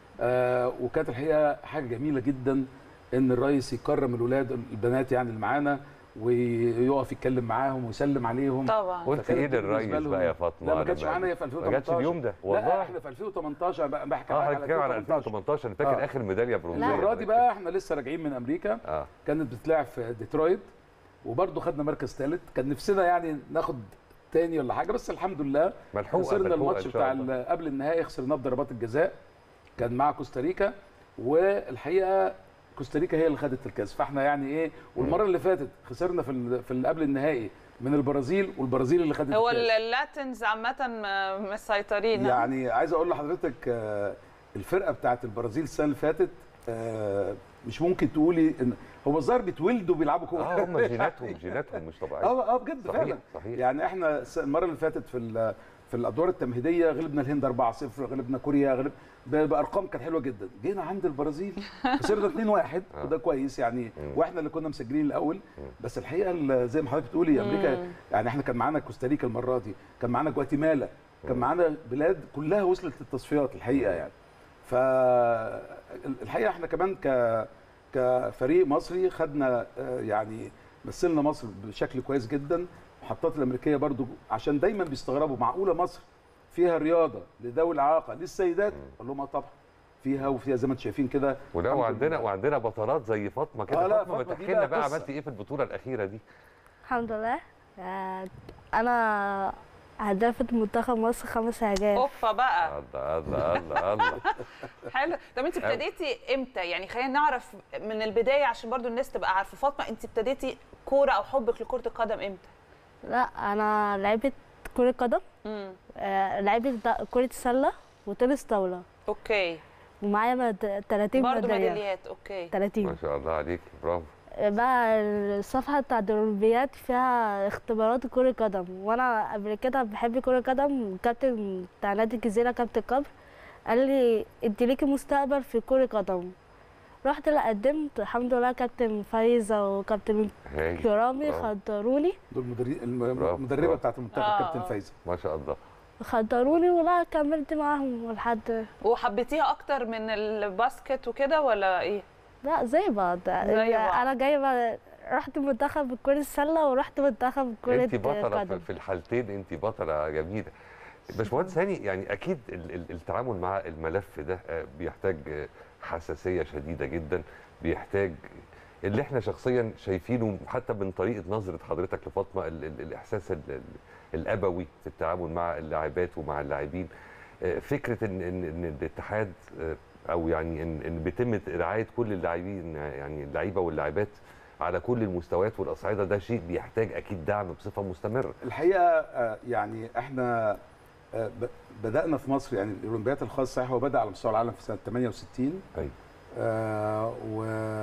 وكانت الحقيقه حاجه جميله جدا ان الرئيس يكرم الولاد البنات يعني اللي معانا ويقف يتكلم معاهم ويسلم عليهم طبعا قلت فكانت ايه بالنسبة للريس لهم- بقى يا فاطمه لا ما كانتش لما- معانا هي في ما 2018 جاتش اليوم ده لا والله احنا في 2018 بقى بحكي اه معاك احنا بنتكلم على 2018 انا فاكر آه. اخر ميداليه برونزيه المره دي بقى احنا لسه راجعين من امريكا اه كانت بتتلعب في ديترويت وبرضه خدنا مركز ثالث كان نفسنا يعني ناخد تاني ولا حاجه بس الحمد لله ملحوقه خسرنا ملحوقة الماتش إن شاء بتاع الله. ال- قبل النهائي خسرناه بضربات الجزاء كان مع كوستاريكا والحقيقه كوستاريكا هي اللي خدت الكاس فاحنا يعني ايه والمره اللي فاتت خسرنا في ال- في اللي قبل النهائي من البرازيل والبرازيل اللي خدت هو الكاس اللاتنز عامه م- مسيطرين يعني عايز اقول لحضرتك آه، الفرقه بتاعت البرازيل السنه اللي فاتت آه، مش ممكن تقولي ان هو الظاهر بيتولدوا بيلعبوا كوره اه هم جيناتهم جيناتهم مش طبيعيه اه اه بجد صحيح فعلا صحيح يعني احنا الس- المره اللي فاتت في ال- في الادوار التمهيديه غلبنا الهند 4-0 غلبنا كوريا غلب ب- بارقام كانت حلوه جدا جينا عند البرازيل خسرنا 2-1 آه. وده كويس يعني مم. واحنا اللي كنا مسجلين الاول بس الحقيقه ال- زي ما حضرتك بتقولي امريكا مم. يعني احنا كان معانا كوستاريكا المره دي كان معانا جواتيمالا كان معانا بلاد كلها وصلت للتصفيات الحقيقه يعني فالحقيقه احنا كمان ك كفريق مصري خدنا آه، يعني مثلنا مصر بشكل كويس جدا المحطات الامريكيه برضو عشان دايما بيستغربوا معقوله مصر فيها رياضه لذوي الاعاقه للسيدات اقول لهم اه طبعا فيها وفيها زي ما انتم شايفين كده ولا الحمد وعندنا لله. وعندنا بطلات زي فاطمه كده آه، لا، فاطمه ما فاطمة دي تحكي لنا بقى بقى قصة. عملتي ايه في البطوله الاخيره دي الحمد لله آه، انا هدافة منتخب مصر خمس اهداف اوفا بقى الله الله الله الله حلو طب انت ابتديتي امتى يعني خلينا نعرف من البدايه عشان برضو الناس تبقى عارفه فاطمه انت ابتديتي كوره او حبك لكره القدم امتى لا انا لعبت كرة قدم امم آه، لعبت د- كرة سلة وتنس طاولة اوكي ومعايا مد- 30 برضو ميدالية ميداليات اوكي 30 ما شاء الله عليك برافو بقى الصفحة بتاعت الأولمبياد فيها اختبارات كرة قدم وأنا قبل كده بحب كرة قدم الكابتن بتاع نادي الجزيرة كابتن كبر قال لي انت ليكي مستقبل في كرة قدم رحت اللي قدمت الحمد لله كابتن فايزة وكابتن هايل كرامي برافو. خدروني دول المدري- برافو، المدربه برافو. بتاعت المنتخب آه، كابتن آه. فايزه ما شاء الله خدروني ولا كملت معاهم لحد وحبيتيها اكتر من الباسكت وكده ولا ايه لا زي بعض زي بعض. انا جايبه رحت منتخب كرة السلة ورحت منتخب كرة انت بطله في- قدم في الحالتين انت بطله جميله باشمهندس هاني يعني اكيد ال- ال- التعامل مع الملف ده آه، بيحتاج آه، حساسيه شديده جدا بيحتاج اللي احنا شخصيا شايفينه حتى من طريقه نظره حضرتك لفاطمه ال ال الاحساس ال ال الابوي في التعامل مع اللاعبات ومع اللاعبين آه، فكره ان ان ان الاتحاد آه، او يعني ان, إن بيتم رعايه كل اللاعبين يعني اللعيبه واللاعبات على كل المستويات والاصعده ده شيء بيحتاج اكيد دعم بصفه مستمره الحقيقه آه، يعني احنا آه، ب- بدانا في مصر يعني الاولمبياد الخاص صحيح هو بدا على مستوى العالم في سنه 68 ايوه آه، و...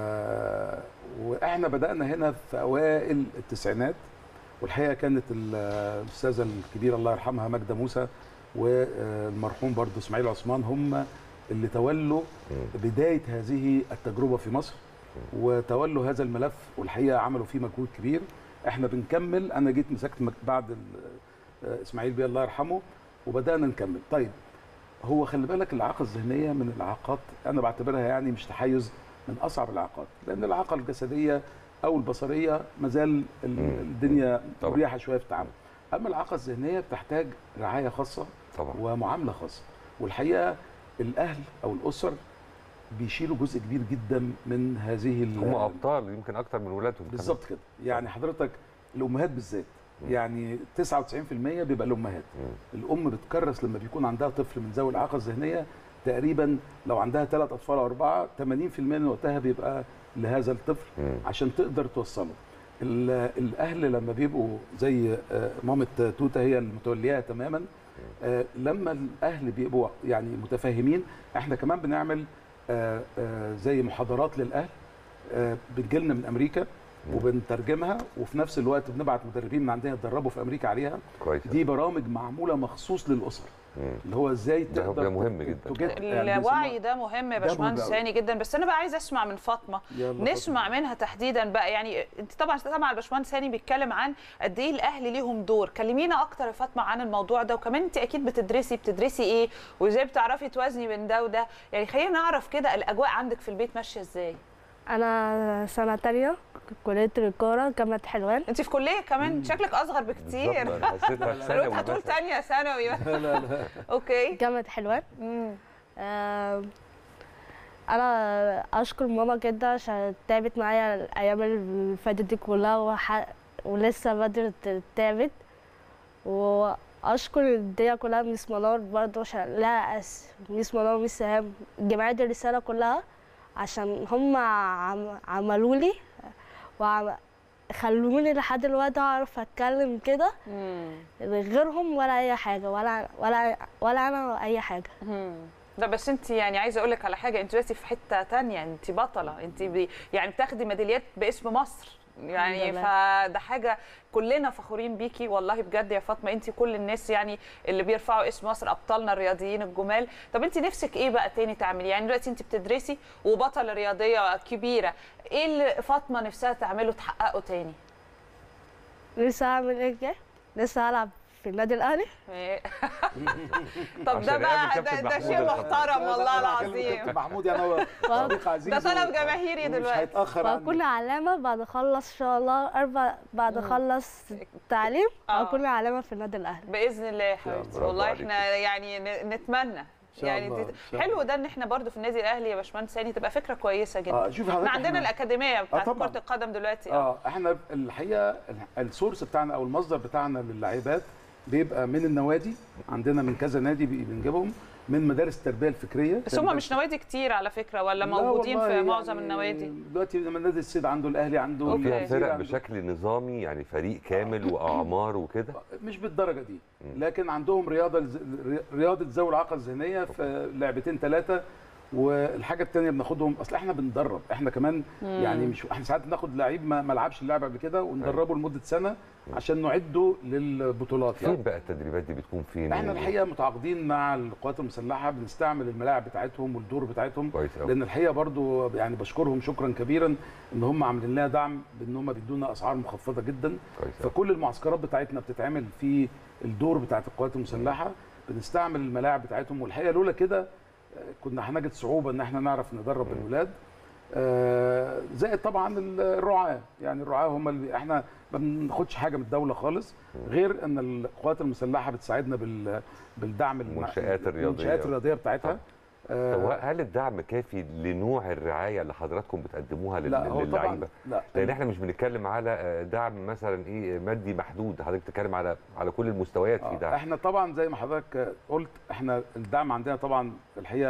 واحنا بدانا هنا في اوائل التسعينات والحقيقه كانت ال- الاستاذه الكبيره الله يرحمها ماجده موسى والمرحوم برضو اسماعيل عثمان هم اللي تولوا بدايه هذه التجربه في مصر وتولوا هذا الملف والحقيقه عملوا فيه مجهود كبير احنا بنكمل انا جيت مسكت مك- بعد ال- آه، اسماعيل بيه الله يرحمه وبدانا نكمل طيب هو خلي بالك الاعاقه الذهنيه من الاعاقات انا بعتبرها يعني مش تحيز من اصعب الاعاقات لان الاعاقه الجسديه او البصريه مازال ال- مم. الدنيا طبعا. مريحه شويه في التعامل اما الاعاقه الذهنيه بتحتاج رعايه خاصه طبعا ومعامله خاصه والحقيقه الاهل او الاسر بيشيلوا جزء كبير جدا من هذه ال- هم ابطال يمكن اكتر من ولادهم كمان. بالظبط كده يعني حضرتك الامهات بالذات يعني 99% بيبقى الامهات مم. الام بتكرس لما بيكون عندها طفل من ذوي الاعاقه الذهنيه تقريبا لو عندها ثلاث اطفال او اربعه 80% من وقتها بيبقى لهذا الطفل مم. عشان تقدر توصله ال- الاهل لما بيبقوا زي آه، مامه توته هي المتولياها تماما آه، لما الاهل بيبقوا يعني متفاهمين احنا كمان بنعمل آه، آه، زي محاضرات للاهل آه، بتجيلنا من امريكا وبنترجمها وفي نفس الوقت بنبعت مدربين من عندنا يتدربوا في امريكا عليها كويس دي برامج معموله مخصوص للاسر مم. اللي هو ازاي ده- تقدر ده مهم ت- جدا. تجد- يعني الوعي ده مهم يا ده باشمهندس مهم أوي. هاني جدا بس انا بقى عايزه اسمع من فاطمه يلا نسمع منها تحديدا بقى يعني انت طبعا طبعا الباشمهندس هاني بيتكلم عن قد ايه الاهل ليهم دور كلمينا اكتر يا فاطمه عن الموضوع ده وكمان انت اكيد بتدرسي بتدرسي ايه وازاي بتعرفي توازني بين ده وده يعني خلينا نعرف كده الاجواء عندك في البيت ماشيه ازاي انا سنه تانية كليه الكوره جامعه حلوان انت في كليه كمان شكلك اصغر بكتير بالظبط، أنا حسيتها في ثانوي قلت هتقول مثلاً. تانية ثانوي لا لا لا اوكي جامعه حلوان مم. آم، انا اشكر ماما جدا عشان تعبت معايا الايام اللي فاتت دي كلها وح... ولسه بدري تعبت واشكر الدنيا كلها ميس منار برضه عشان لا أس... ميس منار وميس سهام جمعية الرسالة كلها عشان هم عم... عملوا لي وعم... خلوني لحد دلوقتي اعرف اتكلم كده مم. غيرهم ولا اي حاجه ولا ولا ولا انا اي حاجه مم. لا بس انت يعني عايزه اقول لك على حاجه انت دلوقتي في حته تانية انت بطله انت بي يعني بتاخدي ميداليات باسم مصر يعني الحمد لله. فده حاجه كلنا فخورين بيكي والله بجد يا فاطمه انت كل الناس يعني اللي بيرفعوا اسم مصر ابطالنا الرياضيين الجمال طب انت نفسك ايه بقى تاني تعملي يعني دلوقتي انت بتدرسي وبطله رياضيه كبيره ايه اللي فاطمه نفسها تعمله تحققه تاني لسه هعمل ايه جاي؟ لسه هلعب في النادي الاهلي إيه؟ طب ده عشان بقى قابل ده, كابتن ده محمود شيء الخطيب. محترم والله العظيم كابتن محمود يعني هو صديق عزيز ده طلب و- جماهيري ومش دلوقتي هيتاخر عن وهكون علامه بعد اخلص ان شاء الله اربع بعد اخلص تعليم آه. هكون علامه في النادي الاهلي باذن الله يا حبيبتي برافو والله عليك. احنا يعني ن- نتمنى شاء يعني الله، دي- إن شاء حلو الله. ده ان احنا برضو في النادي الاهلي يا باشمهندس هاني تبقى فكره كويسه جدا اه شوف احنا حضرتك عندنا إحنا- الاكاديميه بتاعت طبعاً. كره القدم دلوقتي اه اه احنا الحقيقه ال- السورس بتاعنا او المصدر بتاعنا للاعبات بيبقى من النوادي عندنا من كذا نادي بي- بنجيبهم من مدارس التربيه الفكريه بس هم مش نوادي كتير على فكره ولا لا موجودين والله في معظم يعني النوادي دلوقتي لما نادي السيد عنده الاهلي عنده أوكي. فيها الجزيرة فرق عنده- بشكل نظامي يعني فريق كامل واعمار وكده مش بالدرجه دي لكن عندهم رياضه رياضه ذوي الاعاقه الذهنيه في لعبتين ثلاثه والحاجه الثانيه بناخدهم اصل احنا بندرب احنا كمان يعني مش احنا ساعات بناخد لعيب ما ما لعبش اللعبه قبل كده وندربه لمده سنه عشان نعده للبطولات يعني فين بقى التدريبات دي بتكون فين احنا و- الحقيقه متعاقدين مع القوات المسلحه بنستعمل الملاعب بتاعتهم والدور بتاعتهم كويس قوي لان الحقيقه برضو يعني بشكرهم شكرا كبيرا ان هم عاملين لنا دعم بان هم بيدونا اسعار مخفضه جدا كويس قوي فكل المعسكرات بتاعتنا بتتعمل في الدور بتاعت القوات المسلحه بنستعمل الملاعب بتاعتهم والحقيقه لولا كده آه، كنا هنجد صعوبه ان احنا نعرف ندرب الولاد آه، زائد طبعا الرعاه يعني الرعاه هم اللي احنا ما بناخدش حاجه من الدوله خالص غير ان القوات المسلحه بتساعدنا بال بالدعم الم- المنشآت الرياضية. المنشآت الرياضيه بتاعتها آه، طب هل الدعم كافي لنوع الرعايه اللي حضراتكم بتقدموها لل- لا هو طبعا للعيبه؟ لا لان احنا مش بنتكلم على آه، دعم مثلا ايه مادي محدود حضرتك بتتكلم على على كل المستويات في آه، دعم احنا طبعا زي ما حضرتك قلت احنا الدعم عندنا طبعا الحقيقه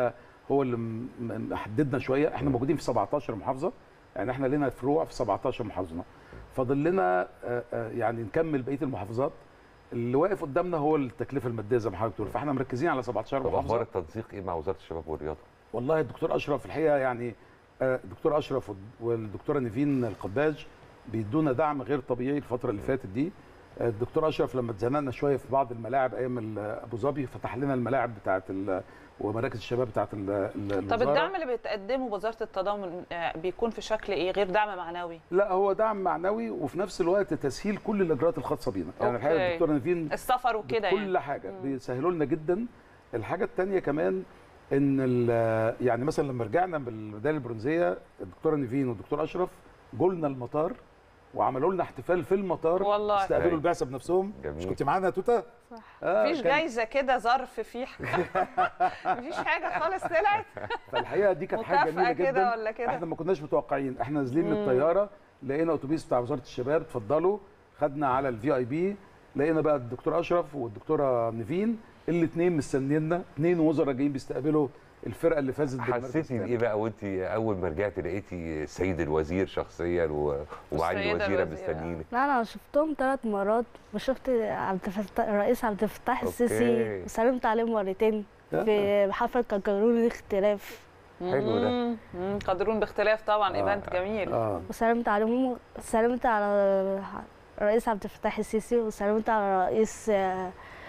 هو اللي م- م- محددنا شويه احنا موجودين في 17 محافظه يعني احنا لنا فروع في 17 محافظه فاضل لنا آه، آه، يعني نكمل بقيه المحافظات اللي واقف قدامنا هو التكلفه الماديه زي ما حضرتك بتقول فاحنا مركزين على 17 طب اخبار محافظه التنسيق ايه مع وزاره الشباب والرياضه؟ والله الدكتور اشرف الحقيقه يعني آه، الدكتور اشرف والدكتوره نيفين القباج بيدونا دعم غير طبيعي الفتره اللي فاتت دي آه، الدكتور اشرف لما اتزنقنا شويه في بعض الملاعب ايام ال- ابو ظبي فتح لنا الملاعب بتاعه ال- ومراكز الشباب بتاعه ال- ال- طب الوزارة. الدعم اللي بتقدمه وزاره التضامن آه، بيكون في شكل ايه غير دعم معنوي لا هو دعم معنوي وفي نفس الوقت تسهيل كل الاجراءات الخاصه بينا يعني الحقيقه أوكي. الدكتوره نيفين السفر وكده كل يعني حاجه مم. بيسهلوا لنا جدا الحاجه الثانيه كمان ان ال- يعني مثلا لما رجعنا بالميداليه البرونزيه الدكتوره نيفين والدكتور اشرف جولنا المطار وعملوا لنا احتفال في المطار والله. استقبلوا هاي. البعثه بنفسهم جميل. مش كنت معانا يا توته؟ صح آه مفيش كان- جايزه كده ظرف فيه مفيش حاجه خالص طلعت فالحقيقه دي كانت حاجه مكافأة جميله كده جدا ولا كده؟ احنا ما كناش متوقعين احنا نازلين من مم. الطياره لقينا اتوبيس بتاع وزاره الشباب اتفضلوا خدنا على الفي اي بي لقينا بقى الدكتور اشرف والدكتوره نيفين الاثنين مستنينا اثنين وزراء جايين بيستقبلوا الفرقه اللي فازت بالمركز حسيتي الثاني. بايه بقى وانت اول ما رجعتي لقيتي السيد الوزير شخصيا و- ومعالي والسيدة الوزيره الوزيرة. مستنيينك لا انا شفتهم ثلاث مرات وشفت عبد الفتاح الرئيس عبد الفتاح أوكي. السيسي وسلمت عليه مرتين في حفله كاكارون الاختلاف حلو ده. مم. مم. قادرون باختلاف طبعا آه. ايفنت جميل اه وسلمت عليهم سلمت على الرئيس عبد الفتاح السيسي وسلمت على رئيس آه،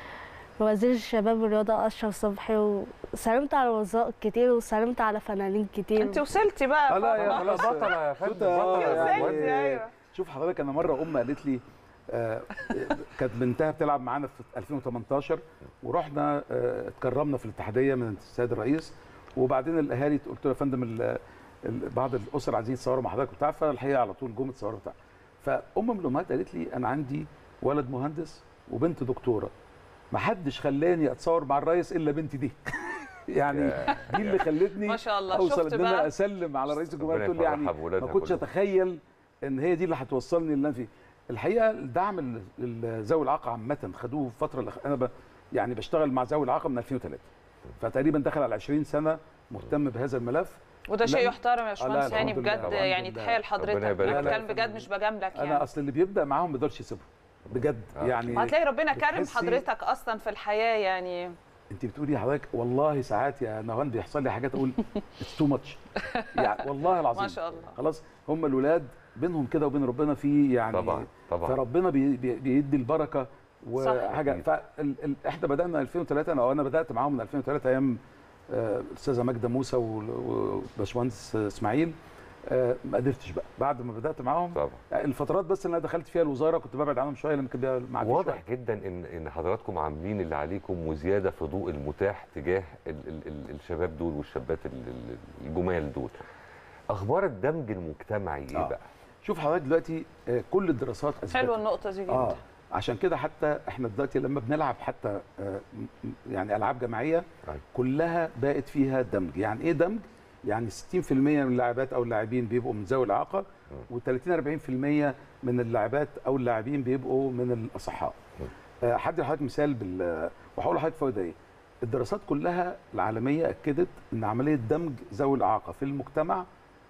وزير الشباب والرياضة أشرف صبحي وسلمت على وزراء كتير وسلمت على فنانين كتير انت وصلتي بقى آه، لا يا فاطمة. خلاص بطلة يا فندم، توتة، بطلة آه، يا يعني وصلتي، أيوة. شوف حضرتك انا مره ام قالت لي آه، كانت بنتها بتلعب معانا في 2018 ورحنا آه، اتكرمنا في الاتحاديه من السيد الرئيس وبعدين الاهالي قلت له يا فندم ال- ال- بعض الاسر عايزين يتصوروا مع حضرتك وبتاع فالحقيقه على طول جم اتصوروا بتاع فام من الامهات قالت لي انا عندي ولد مهندس وبنت دكتوره ما حدش خلاني اتصور مع الرئيس الا بنتي دي يعني دي اللي خلتني ما شاء الله اوصل شفت ان انا بقى اسلم على رئيس الجمهوريه ربنا تقول لي يعني يفرحها بولادها ما كنتش كلهم. اتخيل ان هي دي اللي هتوصلني اللي انا فيه الحقيقه الدعم ال- ال- ذوي الاعاقه عامه خدوه في الفتره الأخ... انا ب... يعني بشتغل مع ذوي الاعاقه من 2003 فتقريبا دخل على 20 سنه مهتم بهذا الملف وده شيء لا. يحترم يا لا، باشمهندس يعني الحمد لله، بجد الحمد يعني لله. تحيه لحضرتك ربنا يبارك انا لك. بتكلم بجد مش بجاملك انا يعني اصل اللي بيبدا معاهم ما يقدرش يسيبهم بجد آه. يعني وهتلاقي ربنا كرم بتحسي- حضرتك اصلا في الحياه يعني انت بتقولي حضرتك والله ساعات يا نهان بيحصل لي حاجات اقول اتس تو ماتش يعني والله العظيم ما شاء الله خلاص هم الولاد بينهم كده وبين ربنا في يعني طبعا طبعا فربنا بي بي بيدي البركه وحاجه صحيح. فال ال احنا بدانا 2003 انا انا بدات معاهم من 2003 ايام آه، الاستاذه ماجده موسى و- وباشمهندس اسماعيل آه، ما قدرتش بقى بعد ما بدات معاهم طبعا الفترات بس اللي انا دخلت فيها الوزاره كنت ببعد عنهم شويه لما كان بيبقى معدي واضح شوية. جدا ان ان حضراتكم عاملين اللي عليكم وزياده في ضوء المتاح تجاه ال ال ال الشباب دول والشابات ال- ال- الجمال دول اخبار الدمج المجتمعي ايه آه. بقى شوف حضرتك دلوقتي آه، كل الدراسات اثبتت حلوه النقطه دي جدا اه عشان كده حتى احنا دلوقتي لما بنلعب حتى آه، م- يعني العاب جماعيه أيوة. كلها بقت فيها دمج يعني ايه دمج يعني 60% من اللاعبات او اللاعبين بيبقوا من ذوي الاعاقه و30 40% من اللاعبات او اللاعبين بيبقوا من الاصحاء آه، هدي لحضرتك مثال بال وهقول لحضرتك فوائد ايه الدراسات كلها العالميه اكدت ان عمليه دمج ذوي الاعاقه في المجتمع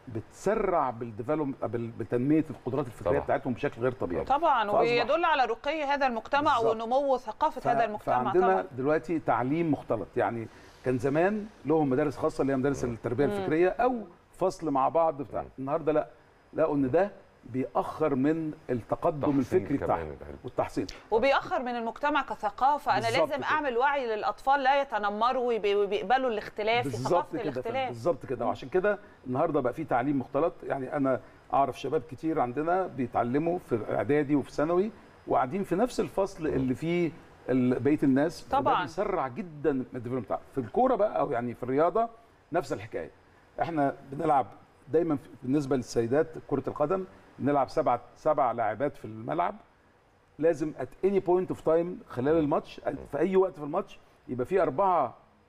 بتسرع بالديفلوب بال- بتنميه القدرات الفكريه طبعا. بتاعتهم بشكل غير طبيعي طبعا فأصبح- وبيدل على رقي هذا المجتمع بالظبط. ونمو ثقافه ف- هذا المجتمع فعندنا طبعا دلوقتي تعليم مختلط يعني كان زمان لهم مدارس خاصه اللي هي مدارس التربيه الفكريه او فصل مع بعض بتاع مم. النهارده لا لقوا ان ده بيأخر من التقدم تحصيل الفكري كمان بتاعهم العلم. والتحصيل وبيأخر من المجتمع كثقافه انا بالظبط لازم كده. اعمل وعي للاطفال لا يتنمروا ويبي- وبيقبلوا الاختلاف في بالظبط ثقافه كده فندم، الاختلاف بالظبط كده وعشان كده النهارده بقى في تعليم مختلط يعني انا اعرف شباب كتير عندنا بيتعلموا في اعدادي وفي ثانوي وقاعدين في نفس الفصل اللي فيه ال- بقيه الناس وده طبعاً. بيسرع جدا من الديفلوبمنت بتاعه في الكوره بقى او يعني في الرياضه نفس الحكايه احنا بنلعب دايما في- بالنسبه للسيدات كره القدم بنلعب سبع سبع لاعبات في الملعب لازم ات اني بوينت اوف تايم خلال الماتش في اي وقت في الماتش يبقى في اربعه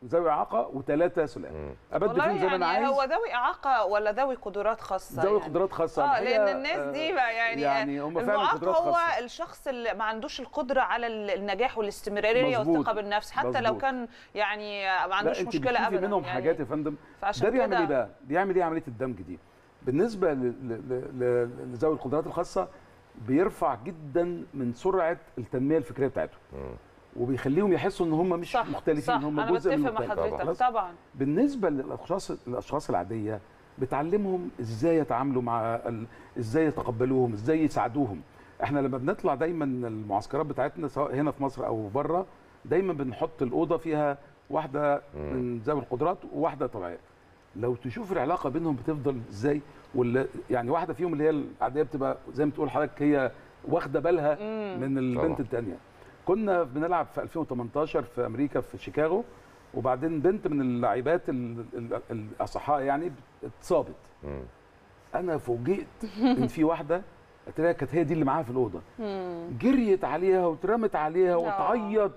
ذوي اعاقه وثلاثه سلام مم. ابدل والله فيهم زي ما انا يعني عايز هو ذوي اعاقه ولا ذوي قدرات خاصه ذوي يعني. قدرات خاصه اه الحقيقة، لان الناس دي آه، بقى يعني, يعني هم فعلا المعاق قدرات هو خاصه الشخص اللي ما عندوش القدره على ال- النجاح والاستمراريه مظبوط. والثقه بالنفس حتى لو مظبوط. كان يعني ما لا عندوش انت مشكله بتشوفي ابدا منهم يعني حاجات يا فندم فعشان ده بيعمل كده ايه بقى؟ بيعمل ايه عمليه الدمج دي؟ بالنسبه ل- ل- ل- ل- لذوي القدرات الخاصه بيرفع جدا من سرعه التنميه الفكريه بتاعتهم مم. وبيخليهم يحسوا ان هم مش صح مختلفين صح هم انا جزء من بتفق مع المجتمع. حضرتك خلاص؟ طبعا بالنسبه للاشخاص الاشخاص العاديه بتعلمهم ازاي يتعاملوا مع ال... ازاي يتقبلوهم ازاي يساعدوهم احنا لما بنطلع دايما المعسكرات بتاعتنا سواء هنا في مصر او بره دايما بنحط الاوضه فيها واحده من ذوي القدرات وواحده طبيعيه لو تشوف العلاقه بينهم بتفضل ازاي ولا يعني واحده فيهم اللي هي العاديه بتبقى زي ما تقول حضرتك هي واخده بالها من البنت طبعا. الثانيه كنا بنلعب في 2018 في امريكا في شيكاغو وبعدين بنت من اللاعبات ال- ال- الاصحاء يعني اتصابت مم. انا فوجئت ان في واحده اتاريها كانت هي دي اللي معاها في الاوضه جريت عليها واترمت عليها وتعيط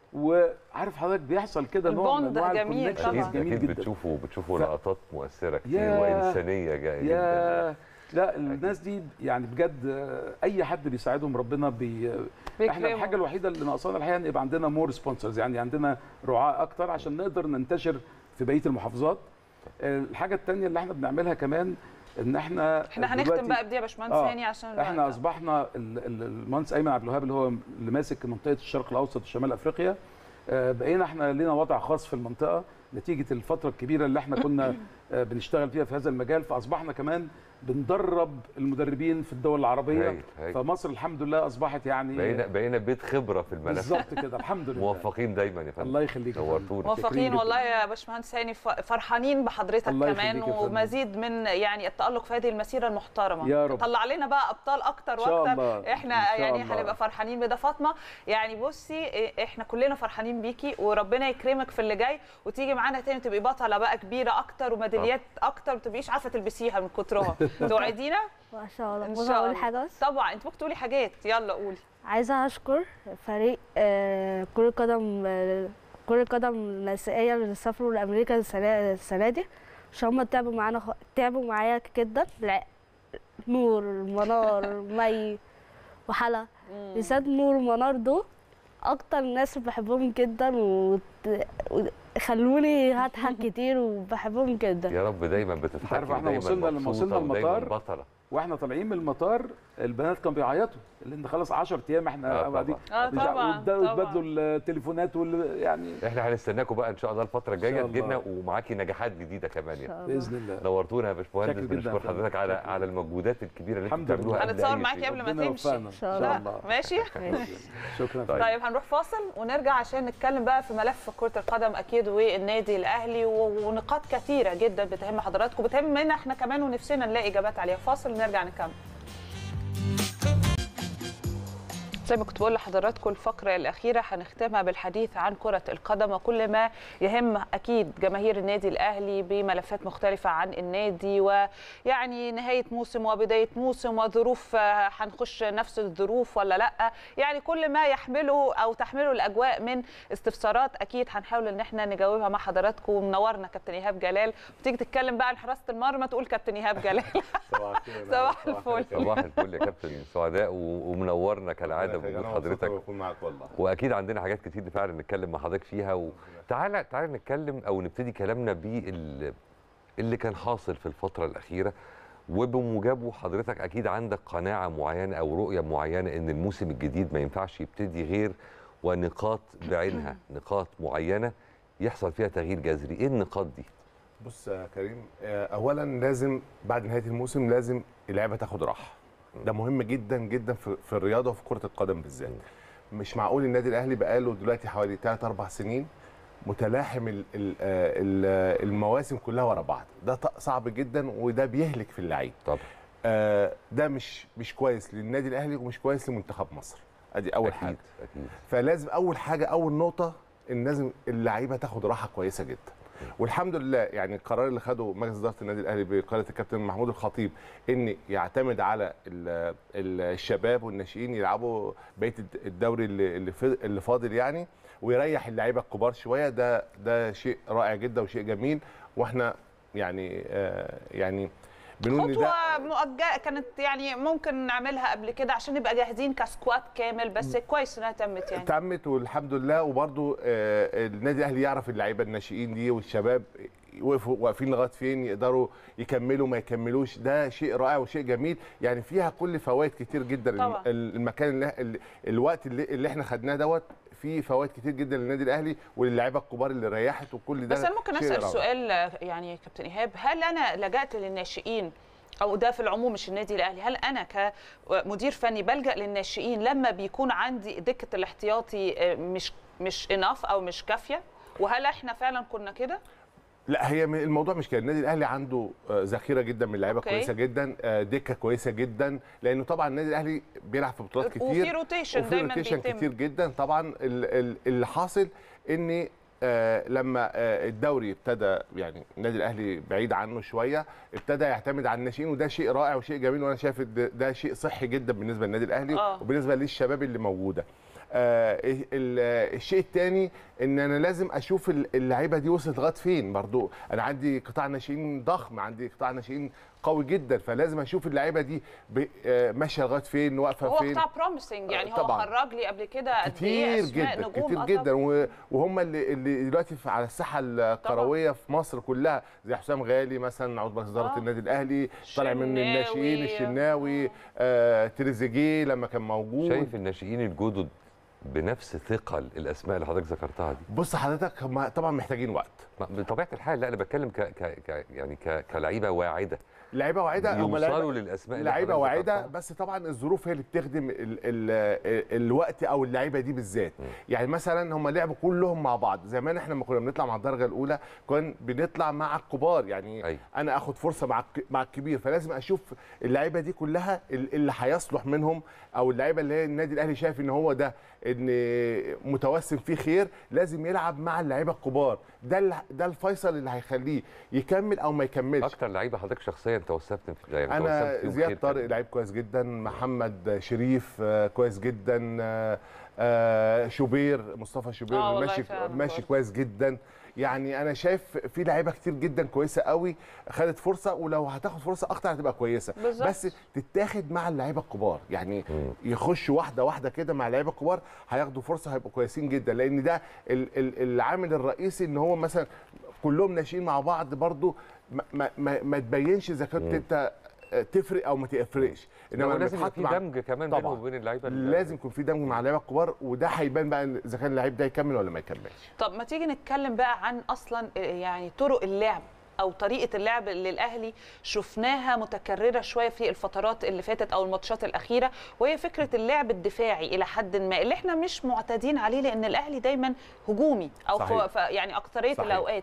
وعارف حضرتك بيحصل كده نوع من البوند انواع جميل الكونكشن طبعا. اكيد جميل اكيد جدا بتشوفوا بتشوفوا ف- لقطات مؤثره كتير يا- وانسانيه جا- جدا يا لا الناس دي يعني بجد آه، اي حد بيساعدهم ربنا بي احنا بيكرموا. الحاجه الوحيده اللي ناقصانا الحقيقه ان يبقى عندنا مور سبونسرز يعني عندنا رعاة اكتر عشان نقدر ننتشر في بقيه المحافظات آه، الحاجه الثانيه اللي احنا بنعملها كمان ان احنا احنا هنختم دلوقتي- بقى بدي يا باشمهندس آه، هاني عشان احنا الوقت. اصبحنا ال- ال- المهندس ايمن عبد الوهاب اللي هو اللي ماسك منطقه الشرق الاوسط وشمال افريقيا آه، بقينا احنا لنا وضع خاص في المنطقه نتيجه الفتره الكبيره اللي احنا كنا آه، بنشتغل فيها في هذا المجال فاصبحنا كمان بندرب المدربين في الدول العربيه هايل، هايل. فمصر الحمد لله اصبحت يعني بقينا بقينا بيت خبره في الملف بالظبط كده الحمد لله موفقين دايما يا فندم الله يخليك يا فندم. نورتونا موفقين شاكرين والله جداً. يا باشمهندس هاني ف- فرحانين بحضرتك الله كمان يخليك يا فندم. ومزيد من يعني التألق في هذه المسيره المحترمه يا رب. طلع علينا بقى ابطال اكتر إن شاء واكتر الله. احنا إن شاء يعني الله. هنبقى فرحانين بده فاطمه يعني بصي إيه، احنا كلنا فرحانين بيكي وربنا يكرمك في اللي جاي وتيجي معانا تاني تبقي بطله بقى كبيره اكتر وميداليات اكتر ما تبقيش عارفه تلبسيها من كترها توعدينا ما شاء الله ان ممكن شاء اقول الله حاجه بس طبعا انت ممكن تقولي حاجات يلا قولي عايزه اشكر فريق آه، كرة قدم آه، كرة قدم النسائية اللي سافروا لأمريكا السنة السنة دي عشان هما تعبوا معانا خ... تعبوا معايا جدا لا- نور منار مي وحلا بالذات نور ومنار دول أكتر ناس بحبهم جدا وت... وخلوني هضحك كتير وبحبهم جدا يا رب دايما بتضحكي عارف إحنا ودايما وصلنا لما مبسوطة وصلنا ودايماً المطار بطله واحنا طالعين من المطار البنات كانوا بيعيطوا لان خلاص 10 ايام احنا آه، طبعاً. قاعدين اه طبعا طبعا وتبادلوا التليفونات وال يعني احنا هنستناكم بقى ان شاء الله الفتره الجايه شاء الله. تجينا ومعاكي نجاحات جديده كمان يعني باذن الله نورتونا يا باشمهندس شكرا جداً بنشكر يا فندم. حضرتك على شكرا. على المجهودات الكبيره اللي انتوا الحمد لله. بتعملوها قبل هنتصور أي معاكي شيء. قبل ما ربنا تمشي. يوفقنا. إن شاء ان الله. شاء الله ماشي شكرا طيب. طيب هنروح فاصل ونرجع عشان نتكلم بقى في ملف كرة القدم أكيد والنادي الأهلي و- ونقاط كثيرة جدا بتهم حضراتكم بتهمنا احنا كمان ونفسنا نلاقي إجابات عليها فاصل ونرجع نكمل زي ما كنت بقول لحضراتكم الفقرة الأخيرة هنختمها بالحديث عن كرة القدم وكل ما يهم أكيد جماهير النادي الأهلي بملفات مختلفة عن النادي ويعني نهاية موسم وبداية موسم وظروف آه، هنخش نفس الظروف ولا لأ يعني كل ما يحمله أو تحمله الأجواء من استفسارات أكيد هنحاول إن احنا نجاوبها مع حضراتكم ومنورنا كابتن إيهاب جلال وتيجي تتكلم بقى عن حراسة المرمى تقول كابتن إيهاب جلال صباح الخير صباح الفل. صباح الفل يا كابتن سعداء و- ومنورنا كالعاده أنا بوجود مبسوط حضرتك بكون معاك والله واكيد عندنا حاجات كتير فعلا نتكلم مع حضرتك فيها وتعالى تعالى نتكلم او نبتدي كلامنا بال اللي كان حاصل في الفتره الاخيره وبموجبه حضرتك اكيد عندك قناعه معينه او رؤيه معينه ان الموسم الجديد ما ينفعش يبتدي غير ونقاط بعينها نقاط معينه يحصل فيها تغيير جذري ايه النقاط دي بص يا كريم آه، اولا لازم بعد نهايه الموسم لازم اللعبه تاخد راحه ده مهم جدا جدا في, في الرياضه وفي كره القدم بالذات مش معقول النادي الاهلي بقاله دلوقتي حوالي 3 4 سنين متلاحم ال- ال- آه، ال- المواسم كلها ورا بعض ده ط- صعب جدا وده بيهلك في اللعيب طبعا آه، ده مش مش كويس للنادي الاهلي ومش كويس لمنتخب مصر ادي اول اكيد حاجه اكيد فلازم اول حاجه اول نقطه ان لازم اللعيبه تاخد راحه كويسه جدا والحمد لله يعني القرار اللي خده مجلس اداره النادي الاهلي بقياده الكابتن محمود الخطيب ان يعتمد على ال- ال- الشباب والناشئين يلعبوا بقيه الد- الدوري اللي اللي في- اللي فاضل يعني ويريح اللعيبه الكبار شويه ده ده شيء رائع جدا وشيء جميل واحنا يعني آه يعني بنقول إن ده خطوه مؤجله كانت يعني ممكن نعملها قبل كده عشان نبقى جاهزين كسكواد كامل بس كويس انها تمت يعني تمت والحمد لله وبرده النادي الاهلي يعرف اللعيبه الناشئين دي والشباب وقفوا واقفين لغايه فين يقدروا يكملوا ما يكملوش ده شيء رائع وشيء جميل يعني فيها كل فوائد كتير جدا طبعاً. ال- المكان اللي ال- الوقت اللي, اللي احنا خدناه دوت فيه فوائد كتير جدا للنادي الاهلي وللعيبه الكبار اللي ريحت وكل ده بس انا ممكن شيء اسال روعة. سؤال آه، يعني يا كابتن ايهاب هل انا لجأت للناشئين او ده في العموم مش النادي الاهلي هل انا كمدير فني بلجأ للناشئين لما بيكون عندي دكه الاحتياطي آه، مش مش اناف او مش كافيه وهل احنا فعلا كنا كده لا هي م- الموضوع مش كده النادي الاهلي عنده آه، ذخيره جدا من اللعيبه أوكي. كويسه جدا آه، دكه كويسه جدا لانه طبعا النادي الاهلي بيلعب في بطولات كتير وفي روتيشن وفي دايما روتيشن بيتم كتير جدا طبعا ال- ال- اللي حاصل ان آه، لما آه، الدوري ابتدى يعني النادي الاهلي بعيد عنه شويه ابتدى يعتمد على الناشئين وده شيء رائع وشيء جميل وانا شايف ده, ده شيء صحي جدا بالنسبه للنادي الاهلي آه. وبالنسبه للشباب اللي موجوده آه ال- ال- الشيء الثاني ان انا لازم اشوف ال- اللعيبه دي وصلت لغايه فين برضو انا عندي قطاع ناشئين ضخم عندي قطاع ناشئين قوي جدا فلازم اشوف اللعيبه دي ب- آه، ماشيه لغايه فين واقفه هو فين قطاع بروميسنج يعني هو طبعاً. خرج لي قبل كده قد ايه كتير اسماء جدا نجوم كتير آه جدا طبعاً. و- وهم اللي اللي دلوقتي في- على الساحه الكرويه في مصر كلها زي حسام غالي مثلا عضو مجلس اداره آه. النادي الاهلي طالع من الشناوي. الناشئين الشناوي آه تريزيجيه لما كان موجود شايف الناشئين الجدد بنفس ثقل الاسماء اللي حضرتك ذكرتها دي بص حضرتك هم طبعا محتاجين وقت ما- بطبيعه الحال لا انا بتكلم ك ك ك يعني ك كلعيبه واعده لعيبه واعده هم يوصلوا للاسماء اللي لعيبه حضرتك واعده ذكرتها. بس طبعا الظروف هي اللي بتخدم ال ال الوقت او اللعيبه دي بالذات يعني مثلا هم لعبوا كلهم مع بعض زمان احنا لما كنا بنطلع مع الدرجه الاولى كنا بنطلع مع الكبار يعني أيوة. انا اخد فرصه مع الك- مع الكبير فلازم اشوف اللعيبه دي كلها ال- اللي هيصلح منهم او اللعيبه اللي هي النادي الاهلي شايف ان هو ده ان متوسم فيه خير لازم يلعب مع اللعيبه الكبار ده ال- ده الفيصل اللي هيخليه يكمل او ما يكملش اكتر لعيبه حضرتك شخصيا توسمت في يعني انا توسمت فيهم زياد خير طارق كان. لعيب كويس جدا محمد شريف آه، كويس جدا آه، آه، شوبير مصطفى آه شوبير والله ماشي فعلا ماشي برضه. كويس جدا يعني انا شايف في لعيبه كتير جدا كويسه قوي خدت فرصه ولو هتاخد فرصه اكتر هتبقى كويسه بالظبط. بس تتاخد مع اللعيبه الكبار يعني مم. يخشوا واحده واحده كده مع اللعيبه الكبار هياخدوا فرصه هيبقوا كويسين جدا لان ده ال- ال- العامل الرئيسي ان هو مثلا كلهم ناشئين مع بعض برضو ما, ما, ما, ما تبينش اذا كنت مم. انت تفرق او ما تفرقش انما لما لازم يبقى بتحط في مع- دمج كمان طبعاً. بينهم وبين اللعيبه ال- لازم يكون في دمج مع اللعيبه الكبار وده هيبان بقى إن اذا كان اللعيب ده يكمل ولا ما يكملش طب ما تيجي نتكلم بقى عن اصلا يعني طرق اللعب او طريقه اللعب اللي الاهلي شفناها متكرره شويه في الفترات اللي فاتت او الماتشات الاخيره وهي فكره اللعب الدفاعي الى حد ما اللي احنا مش معتادين عليه لان الاهلي دايما هجومي او صحيح. ف... يعني اكتريه صحيح. الاوقات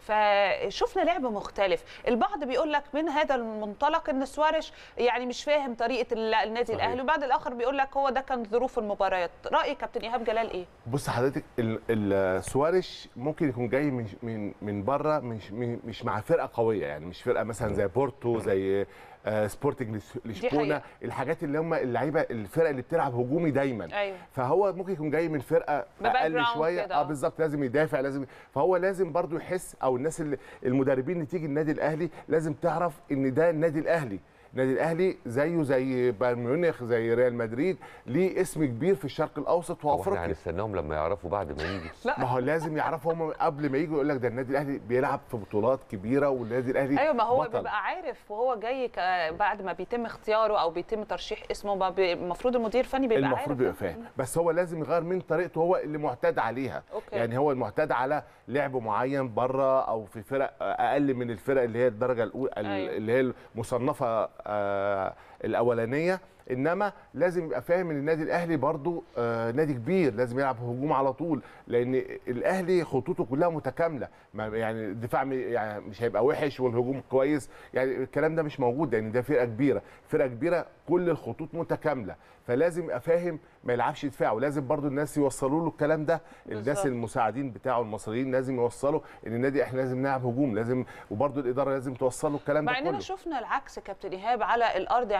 فشفنا لعب مختلف البعض بيقول لك من هذا المنطلق ان سوارش يعني مش فاهم طريقه ال- النادي صحيح. الاهلي وبعد الاخر بيقول لك هو ده كان ظروف المباريات راي كابتن ايهاب جلال ايه بص حضرتك ال- ال- سواريش ممكن يكون جاي من من من بره مش من- مش مع فرقه قويه يعني مش فرقه مثلا زي بورتو زي آه، سبورتنج لش- لشبونه حقيقة. الحاجات اللي هم اللعيبه الفرق اللي بتلعب هجومي دايما ايوه فهو ممكن يكون جاي من فرقه بباك اقل جراوند شويه كده، اه آه. بالظبط لازم يدافع لازم فهو لازم برضو يحس او الناس اللي المدربين اللي تيجي النادي الاهلي لازم تعرف ان ده النادي الاهلي النادي الاهلي زيه زي بايرن ميونخ زي ريال مدريد ليه اسم كبير في الشرق الاوسط هو احنا وافريقيا هنستناهم لما يعرفوا بعد ما يجي لا. ما هو لازم يعرفوا هم قبل ما يجوا يقول لك ده النادي الاهلي بيلعب في بطولات كبيره والنادي الاهلي ايوه ما هو بطل. بيبقى عارف وهو جاي ك- بعد ما بيتم اختياره او بيتم ترشيح اسمه ما بي- المفروض المدير الفني بيبقى عارف المفروض بيبقى ده. فاهم بس هو لازم يغير من طريقته هو اللي معتاد عليها أوكي. يعني هو المعتاد على لعب معين بره او في فرق اقل من الفرق اللي هي الدرجه الاولى أيوة. اللي هي المصنفه آه، الاولانيه انما لازم يبقى فاهم ان النادي الاهلي برضو آه، نادي كبير لازم يلعب هجوم على طول لان الاهلي خطوطه كلها متكامله ما يعني الدفاع م- يعني مش هيبقى وحش والهجوم كويس يعني الكلام ده مش موجود لان ده فرقه كبيره فرقه كبيره كل الخطوط متكامله فلازم يبقى فاهم ما يلعبش دفاع ولازم برضو الناس يوصلوا له الكلام ده الناس بالظبط. المساعدين بتاعه المصريين لازم يوصلوا ان النادي احنا لازم نلعب هجوم لازم وبرضو الاداره لازم توصل له الكلام ده مع اننا كله شفنا العكس كابتن ايهاب على الارض يعني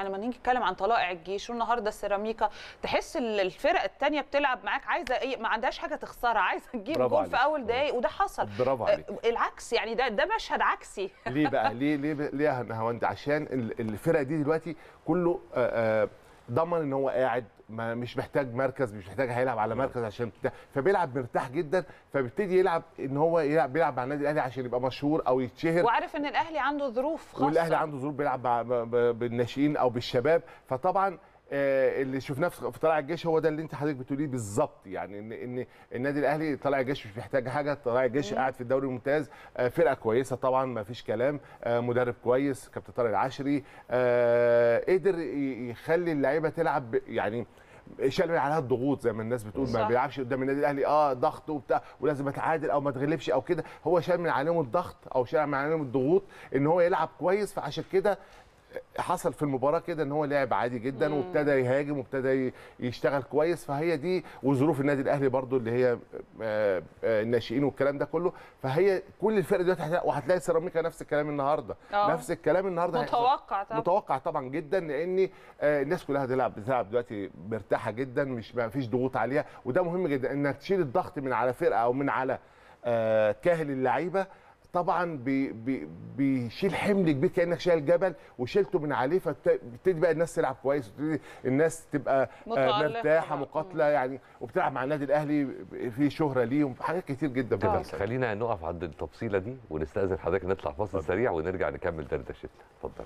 يعني لما نيجي نتكلم عن طلائع الجيش والنهارده السيراميكا تحس ال- الفرق الثانيه بتلعب معاك عايزه ايه ما عندهاش حاجه تخسرها عايزه تجيب برافو جول في عليك. اول دقايق وده حصل برافو عليك آه، العكس يعني ده ده مشهد عكسي ليه بقى ليه ليه ليه يا نهاوند عشان ال- الفرق دي دلوقتي كله آه، آه، ضمن ان هو قاعد ما مش محتاج مركز مش محتاج هيلعب على مركز عشان بتاع فبيلعب مرتاح جدا فبيبتدي يلعب ان هو يلعب بيلعب مع النادي الاهلي عشان يبقى مشهور او يتشهر وعارف ان الاهلي عنده ظروف خاصه والاهلي عنده ظروف بيلعب مع- ب- ب- بالناشئين او بالشباب فطبعا آه، اللي شفناه في في طلائع الجيش هو ده اللي انت حضرتك بتقوليه بالظبط يعني ان ان النادي الاهلي طلائع الجيش مش محتاج حاجه طلائع الجيش قاعد في الدوري الممتاز آه، فرقه كويسه طبعا ما فيش كلام آه، مدرب كويس كابتن طارق العشري آه، قدر ي- يخلي اللعيبه تلعب ب- يعني شال من عليها الضغوط زي ما الناس بتقول ما صح. بيلعبش قدام النادي الاهلي اه ضغط وبتاع ولازم اتعادل او ما اتغلبش او كده هو شال من عليهم الضغط او شال من عليهم الضغوط ان هو يلعب كويس فعشان كده حصل في المباراه كده ان هو لعب عادي جدا وابتدى يهاجم وابتدى ي- يشتغل كويس فهي دي وظروف النادي الاهلي برضو اللي هي آه، آه، الناشئين والكلام ده كله فهي كل الفرق دلوقتي هتلاقي- وهتلاقي سيراميكا نفس الكلام النهارده آه. نفس الكلام النهارده هيحصل. متوقع طبعا متوقع طبعا جدا لان آه، الناس كلها هتلعب بتلعب دلوقتي مرتاحه جدا مش ما فيش ضغوط عليها وده مهم جدا انك تشيل الضغط من على فرقه او من على آه، كاهل اللعيبه طبعا بي بي بيشيل حمل كبير كانك شايل جبل وشيلته من عليه فبتبتدي بقى الناس تلعب كويس وتبتدي الناس تبقى آه، متألقة مرتاحه بقى. مقاتله يعني وبتلعب مع النادي الاهلي في شهره ليهم حاجات كتير جدا آه. بتحصل. خلينا نقف عند التفصيله دي ونستاذن حضرتك نطلع فاصل سريع ونرجع نكمل دردشتنا اتفضل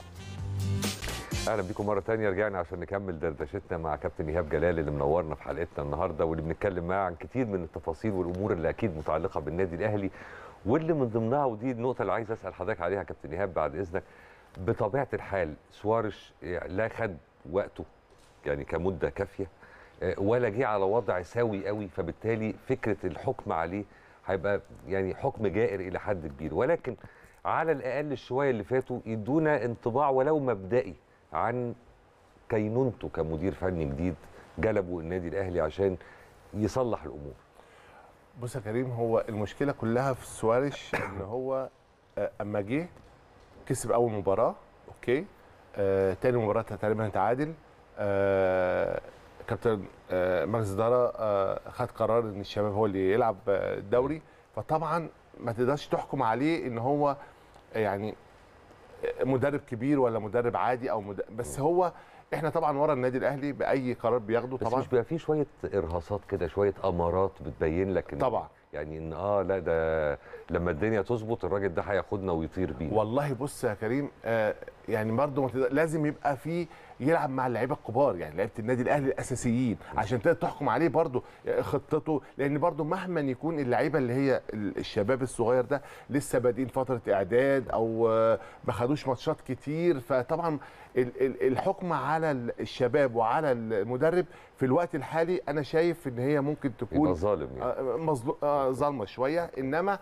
اهلا بيكم مره تانية رجعنا عشان نكمل دردشتنا مع كابتن ايهاب جلال اللي منورنا في حلقتنا النهارده واللي بنتكلم معاه عن كتير من التفاصيل والامور اللي اكيد متعلقه بالنادي الاهلي واللي من ضمنها ودي النقطه اللي عايز اسال حضرتك عليها يا كابتن ايهاب بعد اذنك بطبيعه الحال سوارش لا خد وقته يعني كمده كافيه آه، ولا جه على وضع سوي قوي فبالتالي فكره الحكم عليه هيبقى يعني حكم جائر الى حد كبير ولكن على الاقل الشويه اللي فاتوا يدونا انطباع ولو مبدئي عن كينونته كمدير فني جديد جلبوا النادي الاهلي عشان يصلح الامور بص يا كريم هو المشكله كلها في سواريش ان هو آه، اما جه كسب اول مباراه اوكي آه تاني مباراه تقريبا تعادل آه كابتن آه مجلس الاداره آه خد قرار ان الشباب هو اللي يلعب آه، الدوري فطبعا ما تقدرش تحكم عليه ان هو يعني مدرب كبير ولا مدرب عادي او مد... بس هو احنا طبعا ورا النادي الاهلي باي قرار بياخده بس طبعا مش بيبقى فيه شويه ارهاصات كده شويه امارات بتبين لك ان طبعا يعني ان اه لا ده لما الدنيا تظبط الراجل ده هياخدنا ويطير بينا والله بص يا كريم آه يعني برضه ما تقدر- لازم يبقى في يلعب مع اللعيبه الكبار يعني لعيبه النادي الاهلي الاساسيين عشان تقدر تحكم عليه برضه خطته لان برضه مهما يكون اللعيبه اللي هي ال- الشباب الصغير ده لسه بادئين فتره اعداد او آه، ما خدوش ماتشات كتير فطبعا ال- ال- الحكم على ال- الشباب وعلى المدرب في الوقت الحالي انا شايف ان هي ممكن يبقى تكون ظالم يعني آه، مظلو- آه، ظالمه شويه انما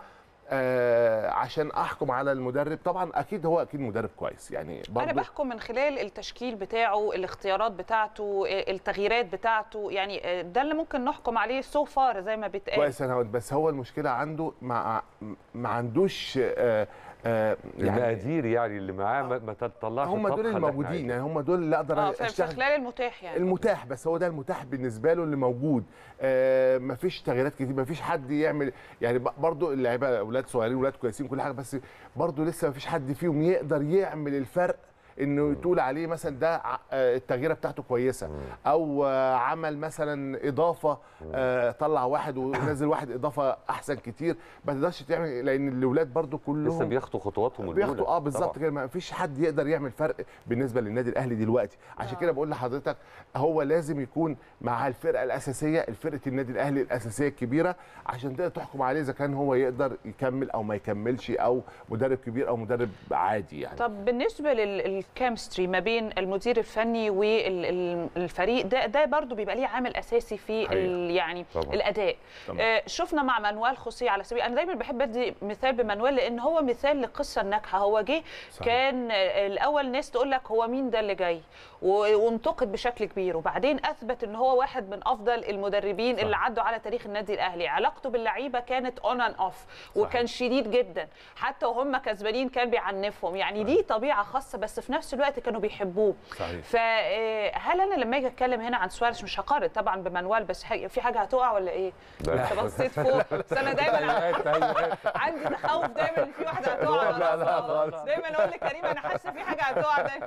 آه عشان احكم على المدرب طبعا اكيد هو اكيد مدرب كويس يعني انا برضه بحكم من خلال التشكيل بتاعه الاختيارات بتاعته التغييرات بتاعته يعني ده اللي ممكن نحكم عليه سو فار زي ما بيتقال كويس انا هقول- بس هو المشكله عنده ما ما عندوش آه آه يعني المقادير يعني اللي معاه ما, ما تطلعش هم الطبخة دول اللي احنا الموجودين عايزينها. يعني هم دول اللي اقدر اه في في اشتغل خلال المتاح يعني المتاح بس هو ده المتاح بالنسبه له اللي موجود آه مفيش تغييرات كتير مفيش حد يعمل يعني ب- برضو اللعيبه اولاد صغيرين اولاد كويسين كل حاجه بس برضو لسه مفيش حد فيهم يقدر يعمل الفرق انه تقول عليه مثلا ده ع- آه، التغييره بتاعته كويسه او آه، عمل مثلا اضافه آه، طلع واحد ونزل واحد اضافه احسن كتير ما تقدرش تعمل لان الاولاد برضو لسه كلهم بياخدوا خطواتهم الأولى. بياخدوا اه بالظبط طبعاً. كده ما فيش حد يقدر يعمل فرق بالنسبه للنادي الاهلي دلوقتي عشان آه. كده بقول لحضرتك هو لازم يكون مع الفرقه الاساسيه الفرقه النادي الاهلي الاساسيه الكبيره عشان تقدر تحكم عليه اذا كان هو يقدر يكمل او ما يكملش او مدرب كبير او مدرب عادي يعني طب بالنسبه للكيمستري ما بين المدير الفني والفريق ده ده برضو بيبقى ليه عامل اساسي في حقيقة. ال- يعني طبعاً. الاداء طبعاً. آه شفنا مع مانويل خوسي على سبيل انا دايما بحب ادي مثال بمانويل لان هو مثال لقصه ناجحه هو جه صحيح. كان آه، الاول ناس تقول لك هو مين ده اللي جاي و- وانتقد بشكل كبير وبعدين اثبت ان هو واحد من افضل المدربين صح. اللي عدوا على تاريخ النادي الاهلي علاقته باللعيبه كانت اون اند اوف وكان شديد جدا حتى وهم كسبانين كان بيعنفهم يعني دي طبيعه خاصه بس في وفي نفس الوقت كانوا بيحبوه صحيح فهل انا لما اجي اتكلم هنا عن سواريش مش هقارن طبعا بمانويل بس حاجة- في حاجه هتقع ولا ايه؟ لا. انت بصيت فوق بس انا دايما عندي تخوف دايما ان في واحده هتقع لا، لا، ولا خالص. دايما اقول لكريم انا حاسه في حاجه هتقع دايما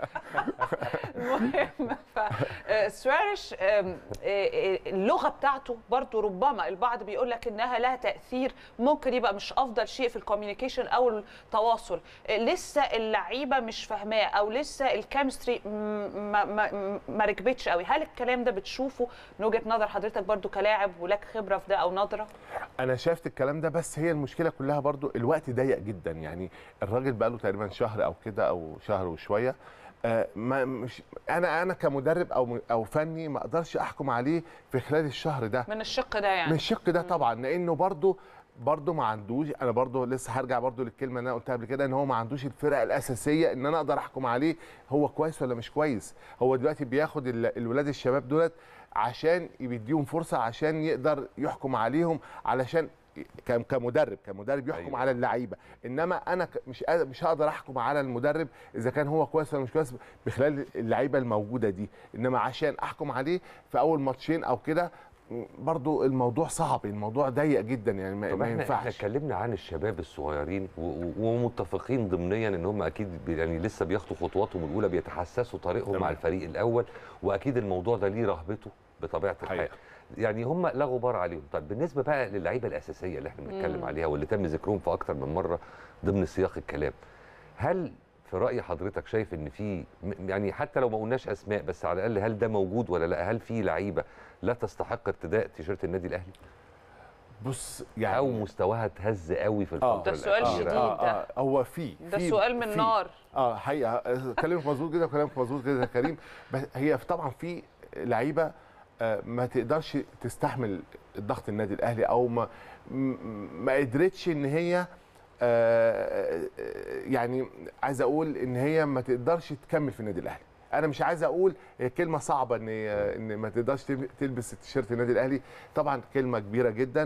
المهم ف آه، سواريش آم، آه، آه، اللغه بتاعته برضو ربما البعض بيقول لك انها لها تاثير ممكن يبقى مش افضل شيء في الكوميونيكيشن او التواصل آه، لسه اللعيبه مش فاهماه او لسه الكيمستري ما ما ما ركبتش قوي هل الكلام ده بتشوفه من وجهه نظر حضرتك برضو كلاعب ولك خبره في ده او نظره انا شايفت الكلام ده بس هي المشكله كلها برضو الوقت ضيق جدا يعني الراجل بقى له تقريبا شهر او كده او شهر وشويه آه، ما مش انا انا كمدرب او او فني ما اقدرش احكم عليه في خلال الشهر ده من الشق ده يعني من الشق ده طبعا لانه برضو برضو ما عندوش انا برضو لسه هرجع برضو للكلمه اللي انا قلتها قبل كده ان هو ما عندوش الفرق الاساسيه ان انا اقدر احكم عليه هو كويس ولا مش كويس هو دلوقتي بياخد ال- الولاد الشباب دولت عشان بيديهم فرصه عشان يقدر يحكم عليهم علشان ك- كمدرب كمدرب يحكم أيوة. أيوة. على اللعيبه انما انا ك- مش قادر- مش هقدر احكم على المدرب اذا كان هو كويس ولا مش كويس بخلال اللعيبه الموجوده دي انما عشان احكم عليه في اول ماتشين او كده م، برضو الموضوع صعب الموضوع ضيق جدا يعني ما, طب ما احنا احنا ينفعش اتكلمنا عن الشباب الصغيرين و- و- ومتفقين ضمنيا ان هم اكيد بي- يعني لسه بياخدوا خطواتهم الاولى بيتحسسوا طريقهم مع تمام. الفريق الاول واكيد الموضوع ده ليه رهبته بطبيعه الحال حقيقة. يعني هم لا غبار عليهم طيب بالنسبه بقى للعيبه الاساسيه اللي احنا بنتكلم مم. عليها واللي تم ذكرهم في اكتر من مره ضمن سياق الكلام هل في راي حضرتك شايف ان في م- يعني حتى لو ما قلناش اسماء بس على الاقل هل ده موجود ولا لا هل في لعيبه لا تستحق ارتداء تيشيرت النادي الاهلي بص يعني او مستواها اتهز قوي في آه. الفتره ده سؤال الأخيرة؟ شديد. آه ده. آه هو في ده في- سؤال من في- نار اه حقيقه آه، كلامك مظبوط جدا وكلامك مظبوط جدا يا كريم بس هي طبعا في لعيبه آه، ما تقدرش تستحمل الضغط النادي الاهلي او ما م- ما قدرتش ان هي آه، آه، يعني عايز اقول ان هي ما تقدرش تكمل في النادي الاهلي انا مش عايز اقول هي كلمه صعبه ان ان ما تقدرش تل- تلبس التيشيرت النادي الاهلي طبعا كلمه كبيره جدا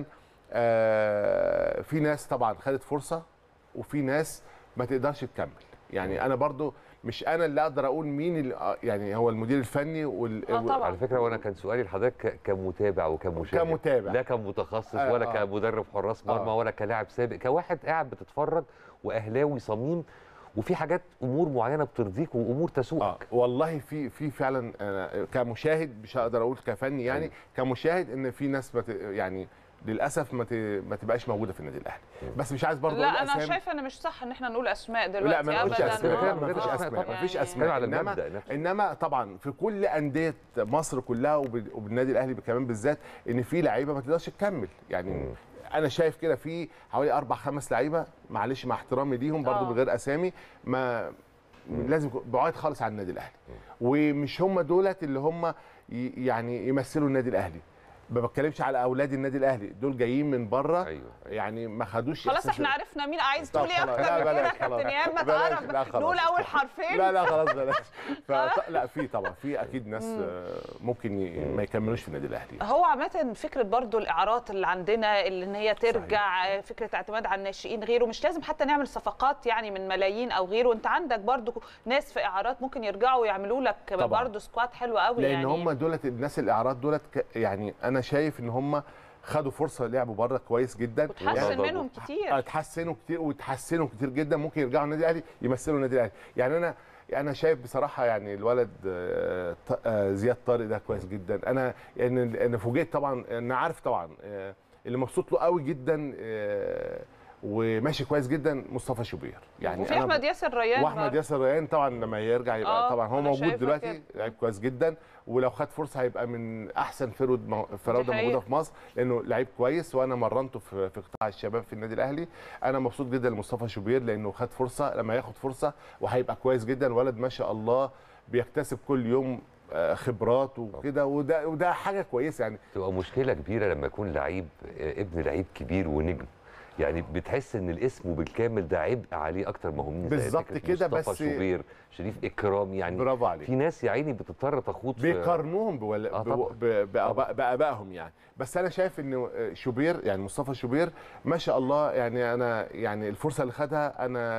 آه، في ناس طبعا خدت فرصه وفي ناس ما تقدرش تكمل يعني انا برضو مش انا اللي اقدر اقول مين اللي آه، يعني هو المدير الفني وال آه، طبعاً. على فكره وانا كان سؤالي لحضرتك ك- كمتابع وكمشاهد كمتابع. لا كمتخصص آه، ولا آه. كمدرب حراس مرمى آه. ولا كلاعب سابق كواحد قاعد بتتفرج واهلاوي صميم وفي حاجات امور معينه بترضيك وامور اه تسوقك والله في في فعلا أنا كمشاهد مش هقدر اقول كفني يعني أيوة. كمشاهد ان في ناس ما ت- يعني للاسف ما ت- ما تبقاش موجوده في النادي الاهلي بس مش عايز برضه لا أقول انا أسامي. شايفه ان مش صح ان احنا نقول اسماء دلوقتي لا ما نقولش ابدا اسماء آه، كده ما غير فيش آه، اسماء ما فيش يعني- اسماء على انما المبدأ نفسه. انما طبعا في كل انديه مصر كلها وب- وبالنادي الاهلي كمان بالذات ان في لعيبه ما تقدرش تكمل يعني مم. انا شايف كده في حوالي اربع خمس لعيبه معلش مع احترامي ليهم برضو آه. من غير اسامي ما لازم يكون بعاد خالص عن النادي الاهلي ومش هم دولت اللي هم ي- يعني يمثلوا النادي الاهلي ما بتكلمش على اولاد النادي الاهلي دول جايين من بره ايوه يعني ما خدوش خلاص إحساس احنا عرفنا مين عايز طب تقول ايه خلاص. اكتر لا، من كده بلاش، يا خلاص. كابتن ايهاب ما بلاش، تعرف لا، خلاص. نقول اول حرفين لا لا خلاص بلاش فط- لا في طبعا في اكيد ناس آه، ممكن ي- ما يكملوش في النادي الاهلي هو عامة فكرة برضو الإعارات اللي عندنا اللي إن هي ترجع صحيح. فكرة اعتماد على الناشئين غيره مش لازم حتى نعمل صفقات يعني من ملايين أو غيره أنت عندك برضو ناس في إعارات ممكن يرجعوا يعملوا لك طبعاً. برضو سكواد حلو قوي لان يعني هم دولت الناس الاعراض دولت ك- يعني انا شايف ان هم خدوا فرصه لعبوا بره كويس جدا وتحسن يعني- منهم كتير اتحسنوا كتير وتحسنوا كتير جدا ممكن يرجعوا النادي الاهلي يمثلوا النادي الاهلي يعني انا انا شايف بصراحه يعني الولد آه، ط- آه، زياد طارق ده كويس جدا انا يعني انا فوجئت طبعا انا عارف طبعا آه، اللي مبسوط له قوي جدا آه، وماشي كويس جدا مصطفى شوبير يعني وفي أنا أحمد ياسر ريان واحمد برضو. ياسر ريان طبعا لما يرجع يبقى آه، طبعا هو أنا موجود شايفة دلوقتي كده. لعيب كويس جدا ولو خد فرصه هيبقى من احسن فرود مو- فراوده حقيقة. موجوده في مصر لانه لعيب كويس وانا مرنته في في قطاع الشباب في النادي الاهلي انا مبسوط جدا لمصطفى شوبير لانه خد فرصه لما ياخد فرصه وهيبقى كويس جدا ولد ما شاء الله بيكتسب كل يوم آه، خبرات وكده وده وده حاجه كويسه يعني تبقى مشكله كبيره لما يكون لعيب آه، ابن لعيب كبير ونجم يعني بتحس ان الاسم بالكامل ده عبء عليه اكتر ما هو مين زي بالظبط فكرة كده، مصطفى بس- شوبير شريف اكرام يعني برافو عليك في ناس يا عيني بتضطر تخوض في بيقارنوهم بول... آه ب... طبعاً. ب... بآباء- بآبائهم يعني بس انا شايف ان شوبير يعني مصطفى شوبير ما شاء الله يعني انا يعني الفرصه اللي خدها انا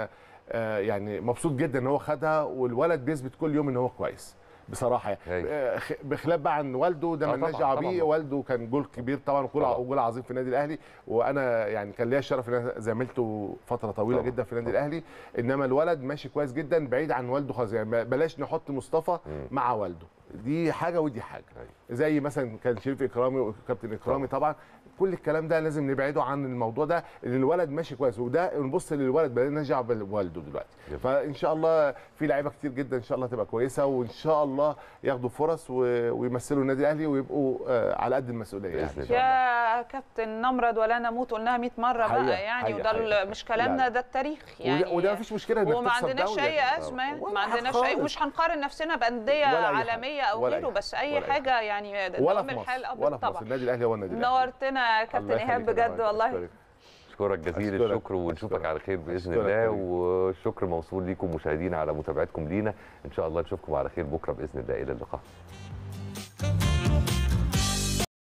آه، يعني مبسوط جدا ان هو خدها والولد بيثبت كل يوم ان هو كويس بصراحه يعني هاي. آه، خ- بخلاف بقى عن والده ده آه مالناش طبعاً، دعوه طبعاً. بيه والده كان جول كبير طبعا وجول طبعاً. وجول عظيم في النادي الاهلي وانا يعني كان ليا الشرف ان انا زميلته فتره طويله طبعاً. جدا في النادي طبعاً. الاهلي انما الولد ماشي كويس جدا بعيد عن والده خالص يعني بلاش نحط مصطفى مم. مع والده دي حاجه ودي حاجه أيوة. زي مثلا كان شريف اكرامي وكابتن اكرامي طبعا كل الكلام ده لازم نبعده عن الموضوع ده ان الولد ماشي كويس وده نبص للولد بقينا نرجع بوالده دلوقتي يب. فان شاء الله في لعيبه كتير جدا ان شاء الله تبقى كويسه وان شاء الله ياخدوا فرص و- ويمثلوا النادي الاهلي ويبقوا آه، على قد المسؤوليه بإذن يعني إن الله. شاء الله. يا كابتن نمرد ولا نموت قلناها 100 مره حقيقة، بقى يعني حقيقة، وده حقيقة. ال- مش كلامنا لا. ده التاريخ وده, يعني وده مفيش مشكله انك وما تخسر عندناش دوري اي يعني. ازمه ولا ما حاجة عندناش اي خالص. مش هنقارن نفسنا بانديه ولا أي حاجة. عالميه او ولا أي غيره بس اي ولا أي حاجه يعني ولا دوام في الحال مصر أبيض ولا في مصر طبعا النادي الاهلي هو النادي الاهلي نورتنا يا كابتن الله ايهاب يخليك يا بجد جماعة. والله أشكرك. اشكرك جزيل أشكرك. الشكر ونشوفك أشكرك. على خير باذن أشكرك الله حبيبي. والشكر موصول ليكم مشاهدينا على متابعتكم لينا ان شاء الله نشوفكم على خير بكره باذن الله الى اللقاء